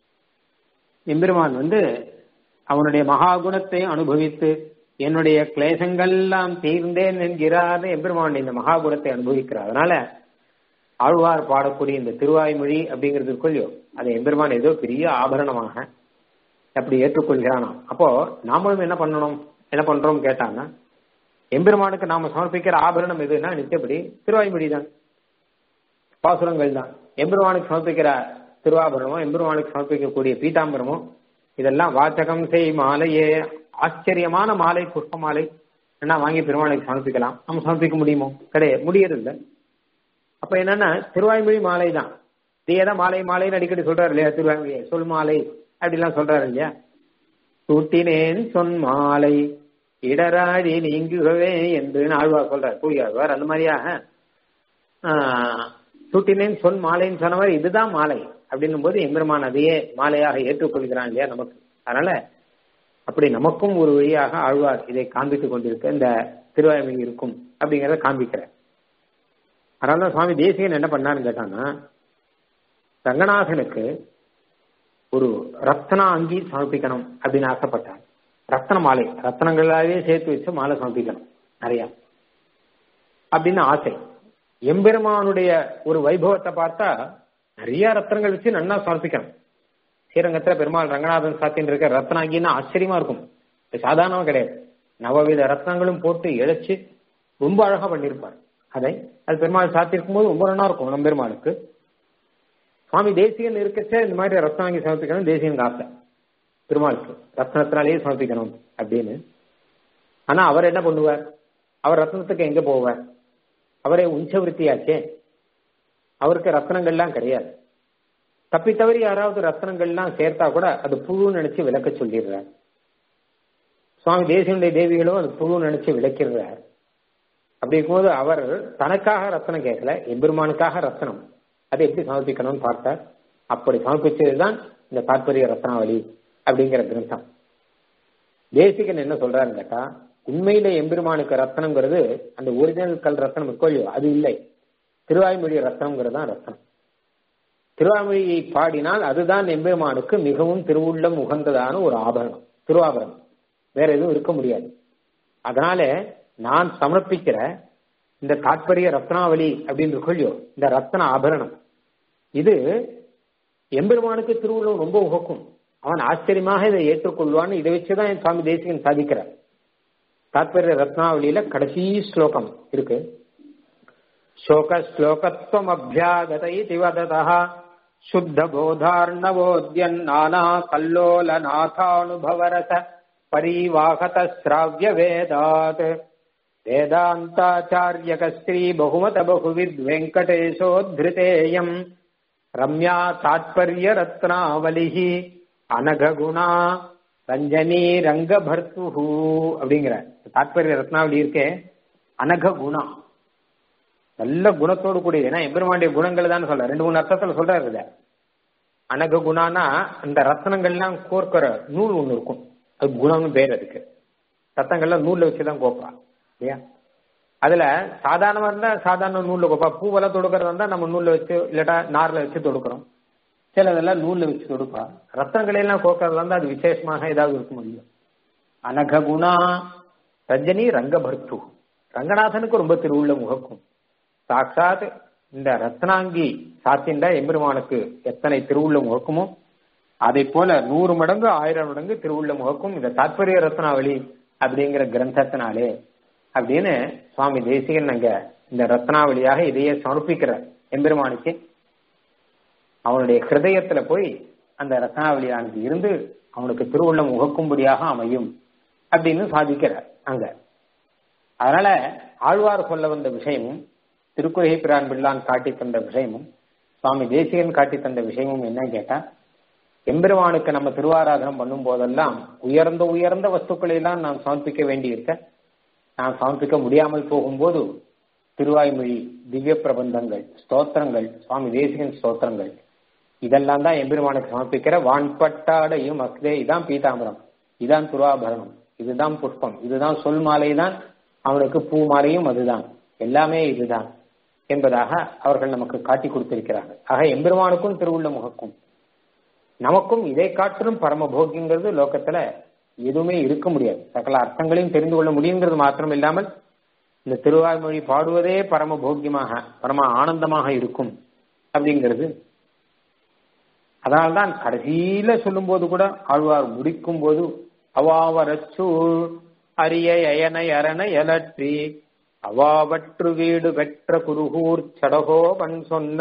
எம்பெருமான் வந்து அவனுடைய மகாகுணத்தை அனுபவித்து என்னுடைய கிளேசங்கள் எல்லாம் தீர்ந்தேன் என்கிறார் எம்பெருமான் இந்த மகாகுணத்தை அனுபவிக்கிறார் அதனால ஆழ்வார் பாடக்கூடிய இந்த திருவாய்மொழி அப்படிங்கிறது கொள்ளியோ அதை எம்பெருமான் ஏதோ பெரிய ஆபரணமாக அப்படி ஏற்றுக்கொள்கிறானா அப்போ நாமளும் என்ன பண்ணணும் என்ன பண்றோம் கேட்டான்னா எம்பெருமானுக்கு நாம சமர்ப்பிக்கிற ஆபரணம் எதுன்னா நிச்சயப்படி திருவாய்மொழி தான் பாசுரங்கள் தான் எம்பெருமானுக்கு சமர்ப்பிக்கிற திருவாபரணமோ எம்பெருமானுக்கு சமர்ப்பிக்கக்கூடிய பீதாம்பரமோ இதெல்லாம் வாச்சகம் செய் மாலையே ஆச்சரியமான மாலை புஷ்ப மாலை என்ன வாங்கி பெருமாளுக்கு சமர்ப்பிக்கலாம் நம்ம சமர்ப்பிக்க முடியுமோ கிடையாது முடியறதில்ல அப்ப என்னன்னா திருவாய்மொழி மாலை தான் இதேதான் மாலை மாலைன்னு அடிக்கடி சொல்றாரு இல்லையா திருவாய்மொழியை சொல் மாலை அப்படிலாம் சொல்றாரு இல்லையா சூட்டினேன் சொன் மாலை இடராடி நீங்குகவே என்று ஆழ்வார் சொல்றார் பூய் ஆழ்வார் அந்த மாதிரியாக சூட்டினேன் சொன் மாலைன்னு சொன்ன மாதிரி இதுதான் மாலை அப்படின்னும் போது எம்பெருமான் அதையே மாலையாக ஏற்றுக்கொள்கிறான் இல்லையா நமக்கு அதனால அப்படி நமக்கும் ஒரு வழியாக ஆழ்வார் இதை காண்பித்துக் கொண்டிருக்க இந்த திருவாய்மொழி இருக்கும் அப்படிங்கிறத காண்பிக்கிறார் அதனால சுவாமி தேசிகன் என்ன பண்ணாருன்னு கேட்டான்னா ரங்கநாதனுக்கு ஒரு ரத்னா அங்கி சமர்ப்பிக்கணும் அப்படின்னு ஆசைப்பட்டார் ரத்ன மாலை ரத்னங்களாவே சேர்த்து வச்சு மாலை சமர்ப்பிக்கணும் நிறைய அப்படின்னு ஆசை எம்பெருமானுடைய ஒரு வைபவத்தை பார்த்தா நிறைய ரத்னங்கள் வச்சு நன்னா சமர்ப்பிக்கணும் ஸ்ரீரங்கத்துல பெருமாள் ரங்கநாதன் சாத்தின் இருக்க ரத்னாங்கின்னா ஆச்சரியமா இருக்கும் சாதாரணமா கிடையாது நவவித ரத்னங்களும் போட்டு இழைச்சு ரொம்ப அழகா பண்ணியிருப்பார் அதை அது பெருமாள் சாத்திருக்கும் போது ரொம்ப நல்லா இருக்கும் நம்ம பெருமாளுக்கு சுவாமி தேசியன் இருக்கச்சே இந்த மாதிரி ரத்னாங்கி சமர்ப்பிக்கணும் தேசியன் ஆசை பெருமாளுக்கு ரத்னத்தினாலேயே சமர்ப்பிக்கணும் அப்படின்னு ஆனா அவர் என்ன பண்ணுவார் அவர் ரத்னத்துக்கு எங்க போவார் அவரே உஞ்சவருத்தியாச்சே அவருக்கு ரத்னங்கள்லாம் கிடையாது தப்பி தவறி யாராவது ரத்னங்கள்லாம் சேர்த்தா கூட அது புழு நினைச்சு விளக்க சொல்லிடுறார் சுவாமி தேசியனுடைய தேவிகளும் அது புழு நினைச்சு விளக்கிறார் அப்படி இருக்கும்போது அவர் தனக்காக ரத்னம் கேட்கல எம்பெருமானுக்காக ரத்னம் அதை எப்படி சமர்ப்பிக்கணும்னு பார்த்தார் அப்படி சமர்ப்பிச்சதுதான் இந்த தாற்பரிய ரத்னாவளி அப்படிங்கிற கிரந்தம் தேசிகன் என்ன சொல்றாருன்னு கேட்டா உண்மையில எம்பெருமானுக்கு ரத்னங்கிறது அந்த ஒரிஜினல் கல் ரத்னம் இருக்கோயோ அது இல்லை திருவாய்மொழி ரத்னங்கிறது தான் ரத்னம் திருவாய்மொழியை பாடினால் அதுதான் எம்பெருமானுக்கு மிகவும் திருவுள்ளம் உகந்ததான ஒரு ஆபரணம் திருவாபரணம் வேற எதுவும் இருக்க முடியாது அதனால நான் சமர்ப்பிக்கிற இந்த தாற்பரிய ரத்னாவளி அப்படின்னு கொள்ளியோ இந்த ரத்ன ஆபரணம் இது எம்பெருமானுக்கு திருவுள்ளம் ரொம்ப உகக்கும் அவன் ஆச்சரியமாக இதை ஏற்றுக்கொள்வான்னு இதை வச்சுதான் சுவாமி தேசிகன் சாதிக்கிறார் தாற்பரிய ரத்னாவளியில கடைசி ஸ்லோகம் இருக்கு சோக ஸ்லோகத்துவம் அபியாகதை திவததா சுத்த போதார்ணவோத்யன் நானா கல்லோல நாதானுபவரச பரிவாகத ஸ்ராவிய வேதாத் வேதாந்தாச்சாரியக ஸ்ரீ பகுமத பகுவித் வெங்கடேஷோத்ருதேயம் ரம்யா தாத்பரிய ரத்னாவலிஹி அனககுணா ரஞ்சனி ரங்கபர்த்து அப்படிங்கிற தாத்பரிய ரத்னாவளி இருக்கே அனக குணா நல்ல குணத்தோடு கூடியது ஏன்னா எம்பெருமாண்டிய குணங்கள் தான் சொல்ற ரெண்டு மூணு அர்த்தத்துல சொல்றாரு இத அனக குணானா அந்த ரத்னங்கள்லாம் கோர்க்கிற நூல் ஒண்ணு இருக்கும் அது குணம்னு பேர் அதுக்கு ரத்தங்கள்லாம் நூல்ல வச்சுதான் கோப்பா இல்லையா அதுல சாதாரணமா இருந்தா சாதாரண நூல்ல கோப்பா பூவெல்லாம் தொடுக்கிறதா இருந்தா நம்ம நூல்ல வச்சு இல்லாட்டா நார்ல வச்சு தொடுக்கிறோம் சிலதெல்லாம் நூல்ல வச்சு தொடுப்பா ரத்தங்களை எல்லாம் கோக்கிறதா இருந்தா அது விசேஷமாக ஏதாவது இருக்க முடியும் அனக குணா ரஞ்சனி ரங்கபர்த்து ரங்கநாதனுக்கு ரொம்ப திருவுள்ள முகக்கும் சாட்சாத் இந்த ரத்னாங்கி சாத்திண்டா எம்பெருமானுக்கு எத்தனை திருவுள்ள முகக்குமோ அதை போல நூறு மடங்கு ஆயிரம் மடங்கு திருவுள்ள முகக்கும் இந்த தாத்பரிய ரத்னாவளி அப்படிங்கிற கிரந்தத்தினாலே அப்படின்னு சுவாமி தேசிகன் அங்க இந்த ரத்னாவளியாக இதையே சமர்ப்பிக்கிறார் எம்பெருமானுக்கு அவனுடைய ஹிருதயத்துல போய் அந்த ரத்னாவளியானது இருந்து அவனுக்கு திருவுள்ளம் உகக்கும்படியாக அமையும் அப்படின்னு சாதிக்கிறார் அங்க அதனால ஆழ்வார் சொல்ல வந்த விஷயமும் திருக்குறை பிரான் பிள்ளான் காட்டி தந்த விஷயமும் சுவாமி தேசிகன் காட்டி தந்த விஷயமும் என்ன கேட்டா எம்பெருமானுக்கு நம்ம திருவாராதனம் பண்ணும் போதெல்லாம் உயர்ந்த உயர்ந்த வஸ்துக்களை எல்லாம் நாம் சமர்ப்பிக்க வேண்டியிருக்க நாம் சமர்ப்பிக்க முடியாமல் போகும்போது திருவாய்மொழி திவ்ய பிரபந்தங்கள் ஸ்தோத்திரங்கள் சுவாமி தேசிகன் ஸ்தோத்திரங்கள் இதெல்லாம் தான் எம்பெருமானுக்கு சமர்ப்பிக்கிற வான்பட்டாடையும் அக்தே இதான் பீதாம்பரம் இதான் துருவாபரணம் இதுதான் புஷ்பம் இதுதான் சொல் மாலை தான் அவனுக்கு பூ மாலையும் அதுதான் எல்லாமே இதுதான் என்பதாக அவர்கள் நமக்கு காட்டி கொடுத்திருக்கிறாங்க ஆக எம்பெருமானுக்கும் திருவுள்ள முகக்கும் நமக்கும் இதை காட்டிலும் பரம போகிங்கிறது லோகத்துல எதுவுமே இருக்க முடியாது சகல அர்த்தங்களையும் தெரிந்து கொள்ள முடியுங்கிறது மாத்திரம் இல்லாமல் இந்த திருவாய்மொழி பாடுவதே பரம போக்கியமாக பரம ஆனந்தமாக இருக்கும் அப்படிங்கிறது அதனால்தான் கடைசியில சொல்லும் போது கூட ஆழ்வார் முடிக்கும் போது அவாவரச்சூர் அரிய அயனை அரணை அலற்றி அவாவற்று வீடு பெற்ற குருகூர் சடகோபன் சொன்ன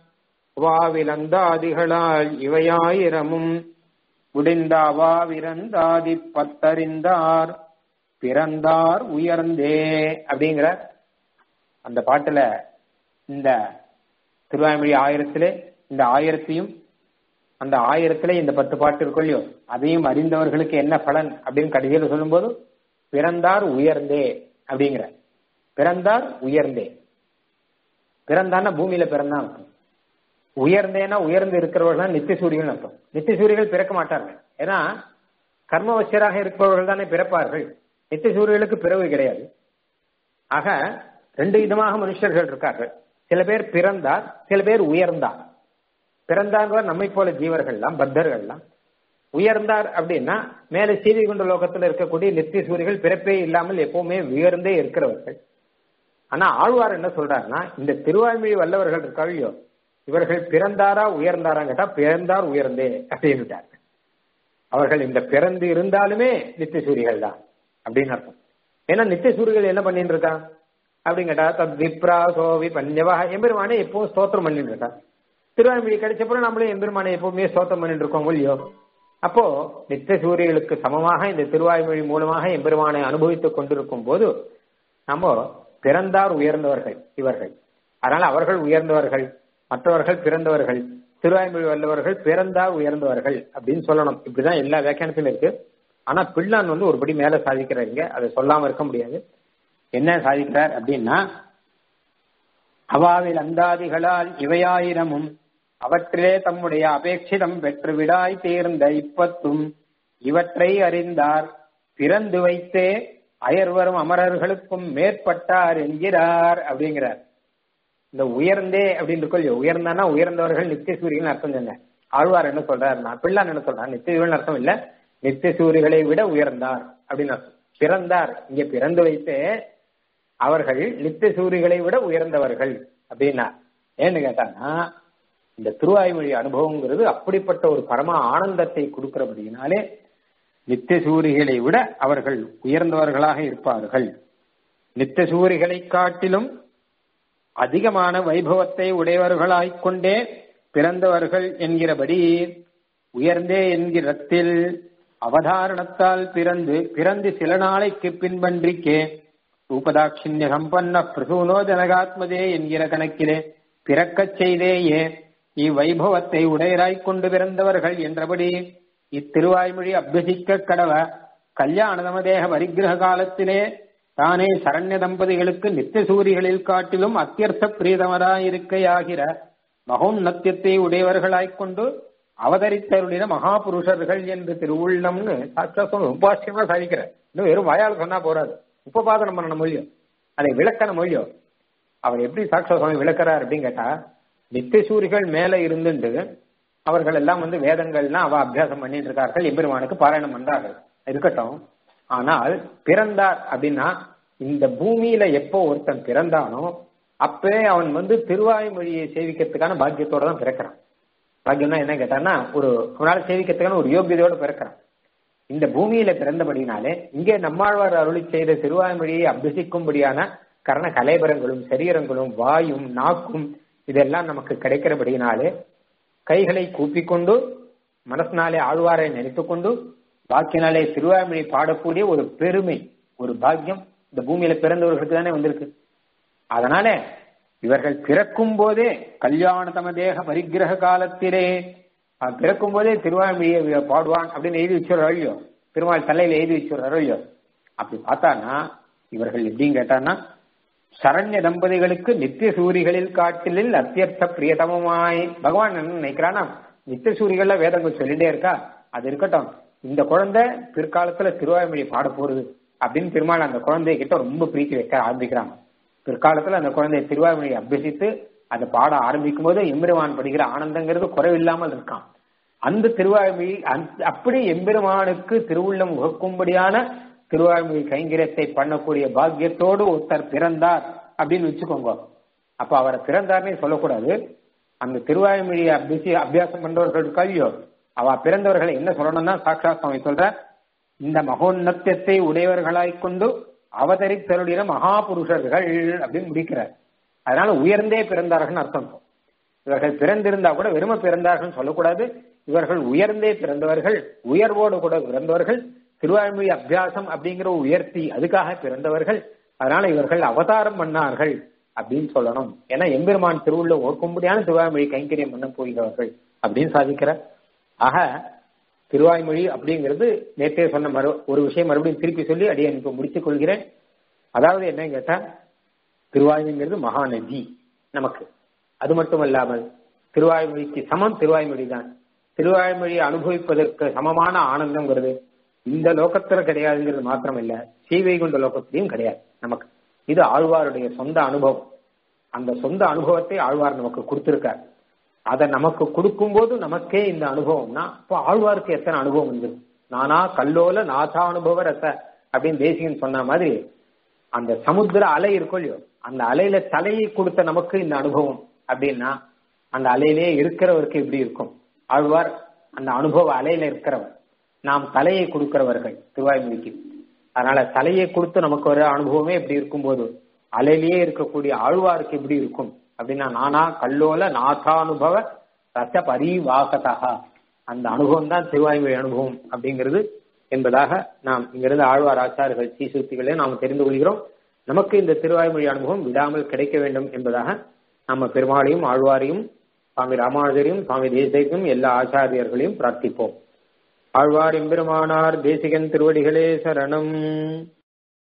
அவாவிலந்தாதிகளால் இவையாயிரமும் முடிந்த அவாவிரந்தாதி பத்தறிந்தார் பிறந்தார் உயர்ந்தே அப்படிங்கிற அந்த பாட்டுல இந்த திருவாய்மொழி ஆயிரத்திலே இந்த ஆயிரத்தையும் அந்த ஆயிரத்துல இந்த பத்து பாட்டு இருக்கும் இல்லையோ அதையும் அறிந்தவர்களுக்கு என்ன பலன் அப்படின்னு கடைசியில் சொல்லும்போது பிறந்தார் உயர்ந்தே அப்படிங்கிற பிறந்தார் உயர்ந்தே பிறந்தான்னா பூமியில பிறந்தான் அர்த்தம் உயர்ந்தேனா உயர்ந்து இருக்கிறவர்கள் நித்திய சூரியர்கள் அர்த்தம் நித்திய சூரியர்கள் பிறக்க மாட்டார்கள் ஏன்னா கர்மவசியராக இருப்பவர்கள் தானே பிறப்பார்கள் நித்திய சூரியர்களுக்கு பிறகு கிடையாது ஆக ரெண்டு விதமாக மனுஷர்கள் இருக்கார்கள் சில பேர் பிறந்தார் சில பேர் உயர்ந்தார் பிறந்தார் நம்மை போல ஜீவர்கள்லாம் பத்தர்கள்லாம் உயர்ந்தார் அப்படின்னா மேல சீவி கொண்ட லோகத்தில் இருக்கக்கூடிய நித்திய சூரிகள் பிறப்பே இல்லாமல் எப்பவுமே உயர்ந்தே இருக்கிறவர்கள் ஆனா ஆழ்வார் என்ன சொல்றாருன்னா இந்த திருவாய்மொழி வல்லவர்கள் இருக்காளையோ இவர்கள் பிறந்தாரா உயர்ந்தாரா கேட்டா பிறந்தார் உயர்ந்தே அப்படின்னுட்டார் அவர்கள் இந்த பிறந்து இருந்தாலுமே நித்திய சூரிகள் தான் அப்படின்னு அர்த்தம் ஏன்னா நித்திய சூரிகள் என்ன பண்ணிட்டு இருக்கா அப்படின்னு கேட்டா தத் விப்ரா சோவி பஞ்சவா எம்பெருமானே எப்பவும் ஸ்தோத்திரம் பண்ணிட்டு இருக்கா திருவாய்மொழி கிடைச்சப்பறம் நம்மளும் எம்பெருமானை எப்பவுமே ஸ்தோத்திரம் பண்ணிட்டு இருக்கோம் இல்லையோ அப்போ நித்திய சூரியர்களுக்கு சமமாக இந்த திருவாய்மொழி மூலமாக எம்பெருமானை அனுபவித்துக் கொண்டிருக்கும் போது நம்ம பிறந்தார் உயர்ந்தவர்கள் இவர்கள் அதனால அவர்கள் உயர்ந்தவர்கள் மற்றவர்கள் பிறந்தவர்கள் திருவாய்மொழி வல்லவர்கள் பிறந்தார் உயர்ந்தவர்கள் அப்படின்னு சொல்லணும் இப்படிதான் எல்லா வியாக்கியானத்திலும் இருக்கு ஆனா பிள்ளான் வந்து ஒருபடி மேல சாதிக்கிறாருங்க அதை சொல்லாம இருக்க முடியாது என்ன சாதிக்கிறார் அப்படின்னா அவாவில் அந்தாதிகளால் இவையாயிரமும் அவற்றிலே தம்முடைய அபேட்சிதம் பெற்று விடாய் தேர்ந்த இப்பத்தும் இவற்றை அறிந்தார் பிறந்து வைத்தே அயர்வரும் அமரர்களுக்கும் மேற்பட்டார் என்கிறார் அப்படிங்கிறார் இந்த உயர்ந்தே அப்படின்னு இருக்கோ உயர்ந்தானா உயர்ந்தவர்கள் நித்திய சூரியன் அர்த்தம் சொன்ன ஆழ்வார் என்ன சொல்றாருன்னா பிள்ளான் என்ன சொல்றார் நித்திய சூரியன் அர்த்தம் இல்ல நித்திய சூரியர்களை விட உயர்ந்தார் அப்படின்னு அர்த்தம் பிறந்தார் இங்க பிறந்து வைத்தே அவர்கள் நித்திய சூரிகளை விட உயர்ந்தவர்கள் அப்படின்னா ஏன்னு கேட்டாங்கன்னா இந்த திருவாய்மொழி அனுபவங்கிறது அப்படிப்பட்ட ஒரு பரம ஆனந்தத்தை கொடுக்கிறபடியினாலே நித்திய சூரிகளை விட அவர்கள் உயர்ந்தவர்களாக இருப்பார்கள் நித்திய சூரிகளை காட்டிலும் அதிகமான வைபவத்தை உடையவர்களாய்க் கொண்டே பிறந்தவர்கள் என்கிறபடி உயர்ந்தே என்கிறத்தில் அவதாரணத்தால் பிறந்து பிறந்து சில நாளைக்கு பின்பன்றிக்கே ரூபதாட்சிண்ய சம்பன்ன பிரசூனோ ஜனகாத்மதே என்கிற கணக்கிலே பிறக்கச் செய்தேயே இவ்வைபவத்தை உடையராய்க் கொண்டு பிறந்தவர்கள் என்றபடி இத்திருவாய்மொழி அபியசிக்க கடவ கல்யாணதமதேக வரிகிரக காலத்திலே தானே சரண்ய தம்பதிகளுக்கு நித்திய சூரிகளில் காட்டிலும் அத்தியர்த்த பிரீதமராயிருக்கையாகிற மகோன்னத்தியத்தை உடையவர்களாய்க் கொண்டு அவதரித்தருடைய மகாபுருஷர்கள் என்று திருவுள்ளம்னு சாட்சாத்தம் உபாசியமா சாதிக்கிற இன்னும் வெறும் வாயால் சொன்னா போறாது உபபாதனம் பண்ண மொழியோ அதை விளக்கண மொழியோ அவர் எப்படி சாட்சா சுவாமி விளக்குறார் அப்படின்னு கேட்டா நித்தியசூரிகள் மேல இருந்துட்டு அவர்கள் எல்லாம் வந்து வேதங்கள்லாம் அவ அபியாசம் பண்ணிட்டு இருக்கார்கள் எம்பெருமானுக்கு பாராயணம் பண்றார்கள் இருக்கட்டும் ஆனால் பிறந்தார் அப்படின்னா இந்த பூமியில எப்போ ஒருத்தன் பிறந்தானோ அப்பவே அவன் வந்து திருவாய்மொழியை சேவிக்கிறதுக்கான பாக்கியத்தோட தான் பிறக்கிறான் பாக்கியம்னா என்ன கேட்டான்னா ஒரு அவனால சேவிக்கிறதுக்கான ஒரு யோகியதையோட பிறக்கிறான் இந்த பூமியில பிறந்தபடினாலே இங்கே நம்மாழ்வார் அருளி செய்த திருவாய்மொழியை அபியசிக்கும்படியான கரண கலைபரங்களும் சரீரங்களும் வாயும் நாக்கும் இதெல்லாம் நமக்கு கிடைக்கிறபடினாலே கைகளை கூப்பிக்கொண்டு மனசினாலே ஆழ்வாரை நினைத்துக் கொண்டு வாக்கினாலே திருவாய்மொழி பாடக்கூடிய ஒரு பெருமை ஒரு பாக்கியம் இந்த பூமியில பிறந்தவர்களுக்கு தானே வந்திருக்கு அதனால இவர்கள் பிறக்கும் போதே கல்யாண தம தேக பரிகிரக காலத்திலே பிறக்கும் போதே திருவாய்மொழியை பாடுவான் அப்படின்னு எழுதி வச்சுரு அழியோ திருமால் தலையில எழுதி வச்சுரு அழியோ அப்படி பார்த்தானா இவர்கள் எப்படின்னு கேட்டான்னா சரண்ய தம்பதிகளுக்கு நித்திய சூரிகளில் காட்டிலில் அத்தியர்த்த பிரியதமமாய் பகவான் என்ன நினைக்கிறானா நித்திய சூரிகள்ல வேதங்கள் சொல்லிட்டே இருக்கா அது இருக்கட்டும் இந்த குழந்தை பிற்காலத்துல திருவாய்மொழி பாட போறது அப்படின்னு திருமால் அந்த குழந்தைய கிட்ட ரொம்ப பிரீத்தி வைக்க ஆரம்பிக்கிறாங்க பிற்காலத்துல அந்த குழந்தைய திருவாய்மொழியை அபியசித்து அதை பாட ஆரம்பிக்கும் போது எம்பெருமான் படிக்கிற ஆனந்தங்கிறது குறைவில்லாமல் இருக்கான் அந்த திருவாய்மொழி அப்படி எம்பெருமானுக்கு திருவுள்ளம் உகக்கும்படியான திருவாய்மொழி கைங்கரியத்தை பண்ணக்கூடிய பாக்கியத்தோடு ஒருத்தர் பிறந்தார் அப்படின்னு வச்சுக்கோங்க அப்ப அவரை பிறந்தார்னே சொல்லக்கூடாது அந்த திருவாய்மொழியை அபியசி அபியாசம் பண்றவர்கள் கல்வியோ அவ பிறந்தவர்களை என்ன சொல்லணும்னா சாட்சா சுவாமி சொல்ற இந்த மகோன்னத்தியத்தை உடையவர்களாய் கொண்டு அவதரித்தருடைய மகாபுருஷர்கள் அப்படின்னு முடிக்கிறார் அதனால உயர்ந்தே பிறந்தார்கள் அர்த்தம் இவர்கள் பிறந்திருந்தா கூட வெறும பிறந்தார்கள் சொல்லக்கூடாது இவர்கள் உயர்ந்தே பிறந்தவர்கள் உயர்வோடு கூட பிறந்தவர்கள் திருவாய்மொழி அபியாசம் அப்படிங்கிற உயர்த்தி அதுக்காக பிறந்தவர்கள் அதனால இவர்கள் அவதாரம் பண்ணார்கள் அப்படின்னு சொல்லணும் ஏன்னா எம்பெருமான் திருவுள்ள ஓர்க்கும்படியான திருவாய்மொழி கைங்கரியம் பண்ண போகிறவர்கள் அப்படின்னு சாதிக்கிறார் ஆக திருவாய்மொழி அப்படிங்கிறது நேற்றே சொன்ன மறு ஒரு விஷயம் மறுபடியும் திருப்பி சொல்லி அடியே இப்ப முடித்துக் கொள்கிறேன் அதாவது என்ன கேட்டா திருவாய்மொழிங்கிறது மகாநதி நமக்கு அது மட்டும் அல்லாமல் திருவாய்மொழிக்கு சமம் திருவாய்மொழி தான் திருவாய்மொழியை அனுபவிப்பதற்கு சமமான ஆனந்தங்கிறது இந்த லோகத்துல கிடையாதுங்கிறது மாத்திரம் இல்ல சீவைகுண்ட லோகத்திலையும் கிடையாது நமக்கு இது ஆழ்வாருடைய சொந்த அனுபவம் அந்த சொந்த அனுபவத்தை ஆழ்வார் நமக்கு கொடுத்திருக்கார் அதை நமக்கு கொடுக்கும்போது நமக்கே இந்த அனுபவம்னா இப்போ ஆழ்வாருக்கு எத்தனை அனுபவம் உண்டு நானா கல்லோல நாதா அனுபவ ரச அப்படின்னு தேசிகன் சொன்ன மாதிரி அந்த சமுத்திர அலை இருக்கும் இல்லையோ அந்த அலையில தலையை கொடுத்த நமக்கு இந்த அனுபவம் அப்படின்னா அந்த அலையிலே இருக்கிறவருக்கு எப்படி இருக்கும் ஆழ்வார் அந்த அனுபவ அலையில இருக்கிறவர் நாம் தலையை கொடுக்கிறவர்கள் திருவாய்மொழிக்கு அதனால தலையை கொடுத்து நமக்கு ஒரு அனுபவமே எப்படி இருக்கும்போது அலையிலேயே இருக்கக்கூடிய ஆழ்வாருக்கு எப்படி இருக்கும் அப்படின்னா நானா கல்லோல நாதானுபவ ரச பரிவாகதா அந்த அனுபவம் தான் திருவாய்மொழி அனுபவம் அப்படிங்கிறது என்பதாக நாம் இங்கிருந்து ஆழ்வார் ஆச்சார்கள் சீசுத்திகளை நாம் தெரிந்து கொள்கிறோம் நமக்கு இந்த திருவாய்மொழி அனுபவம் விடாமல் கிடைக்க வேண்டும் என்பதாக நம்ம பெருமாளையும் ஆழ்வாரையும் சுவாமி ராமானுஜரையும் சுவாமி தேசிகையும் எல்லா ஆச்சாரியர்களையும் பிரார்த்திப்போம் ஆழ்வார் எம்பெருமானார் தேசிகன் திருவடிகளே சரணம்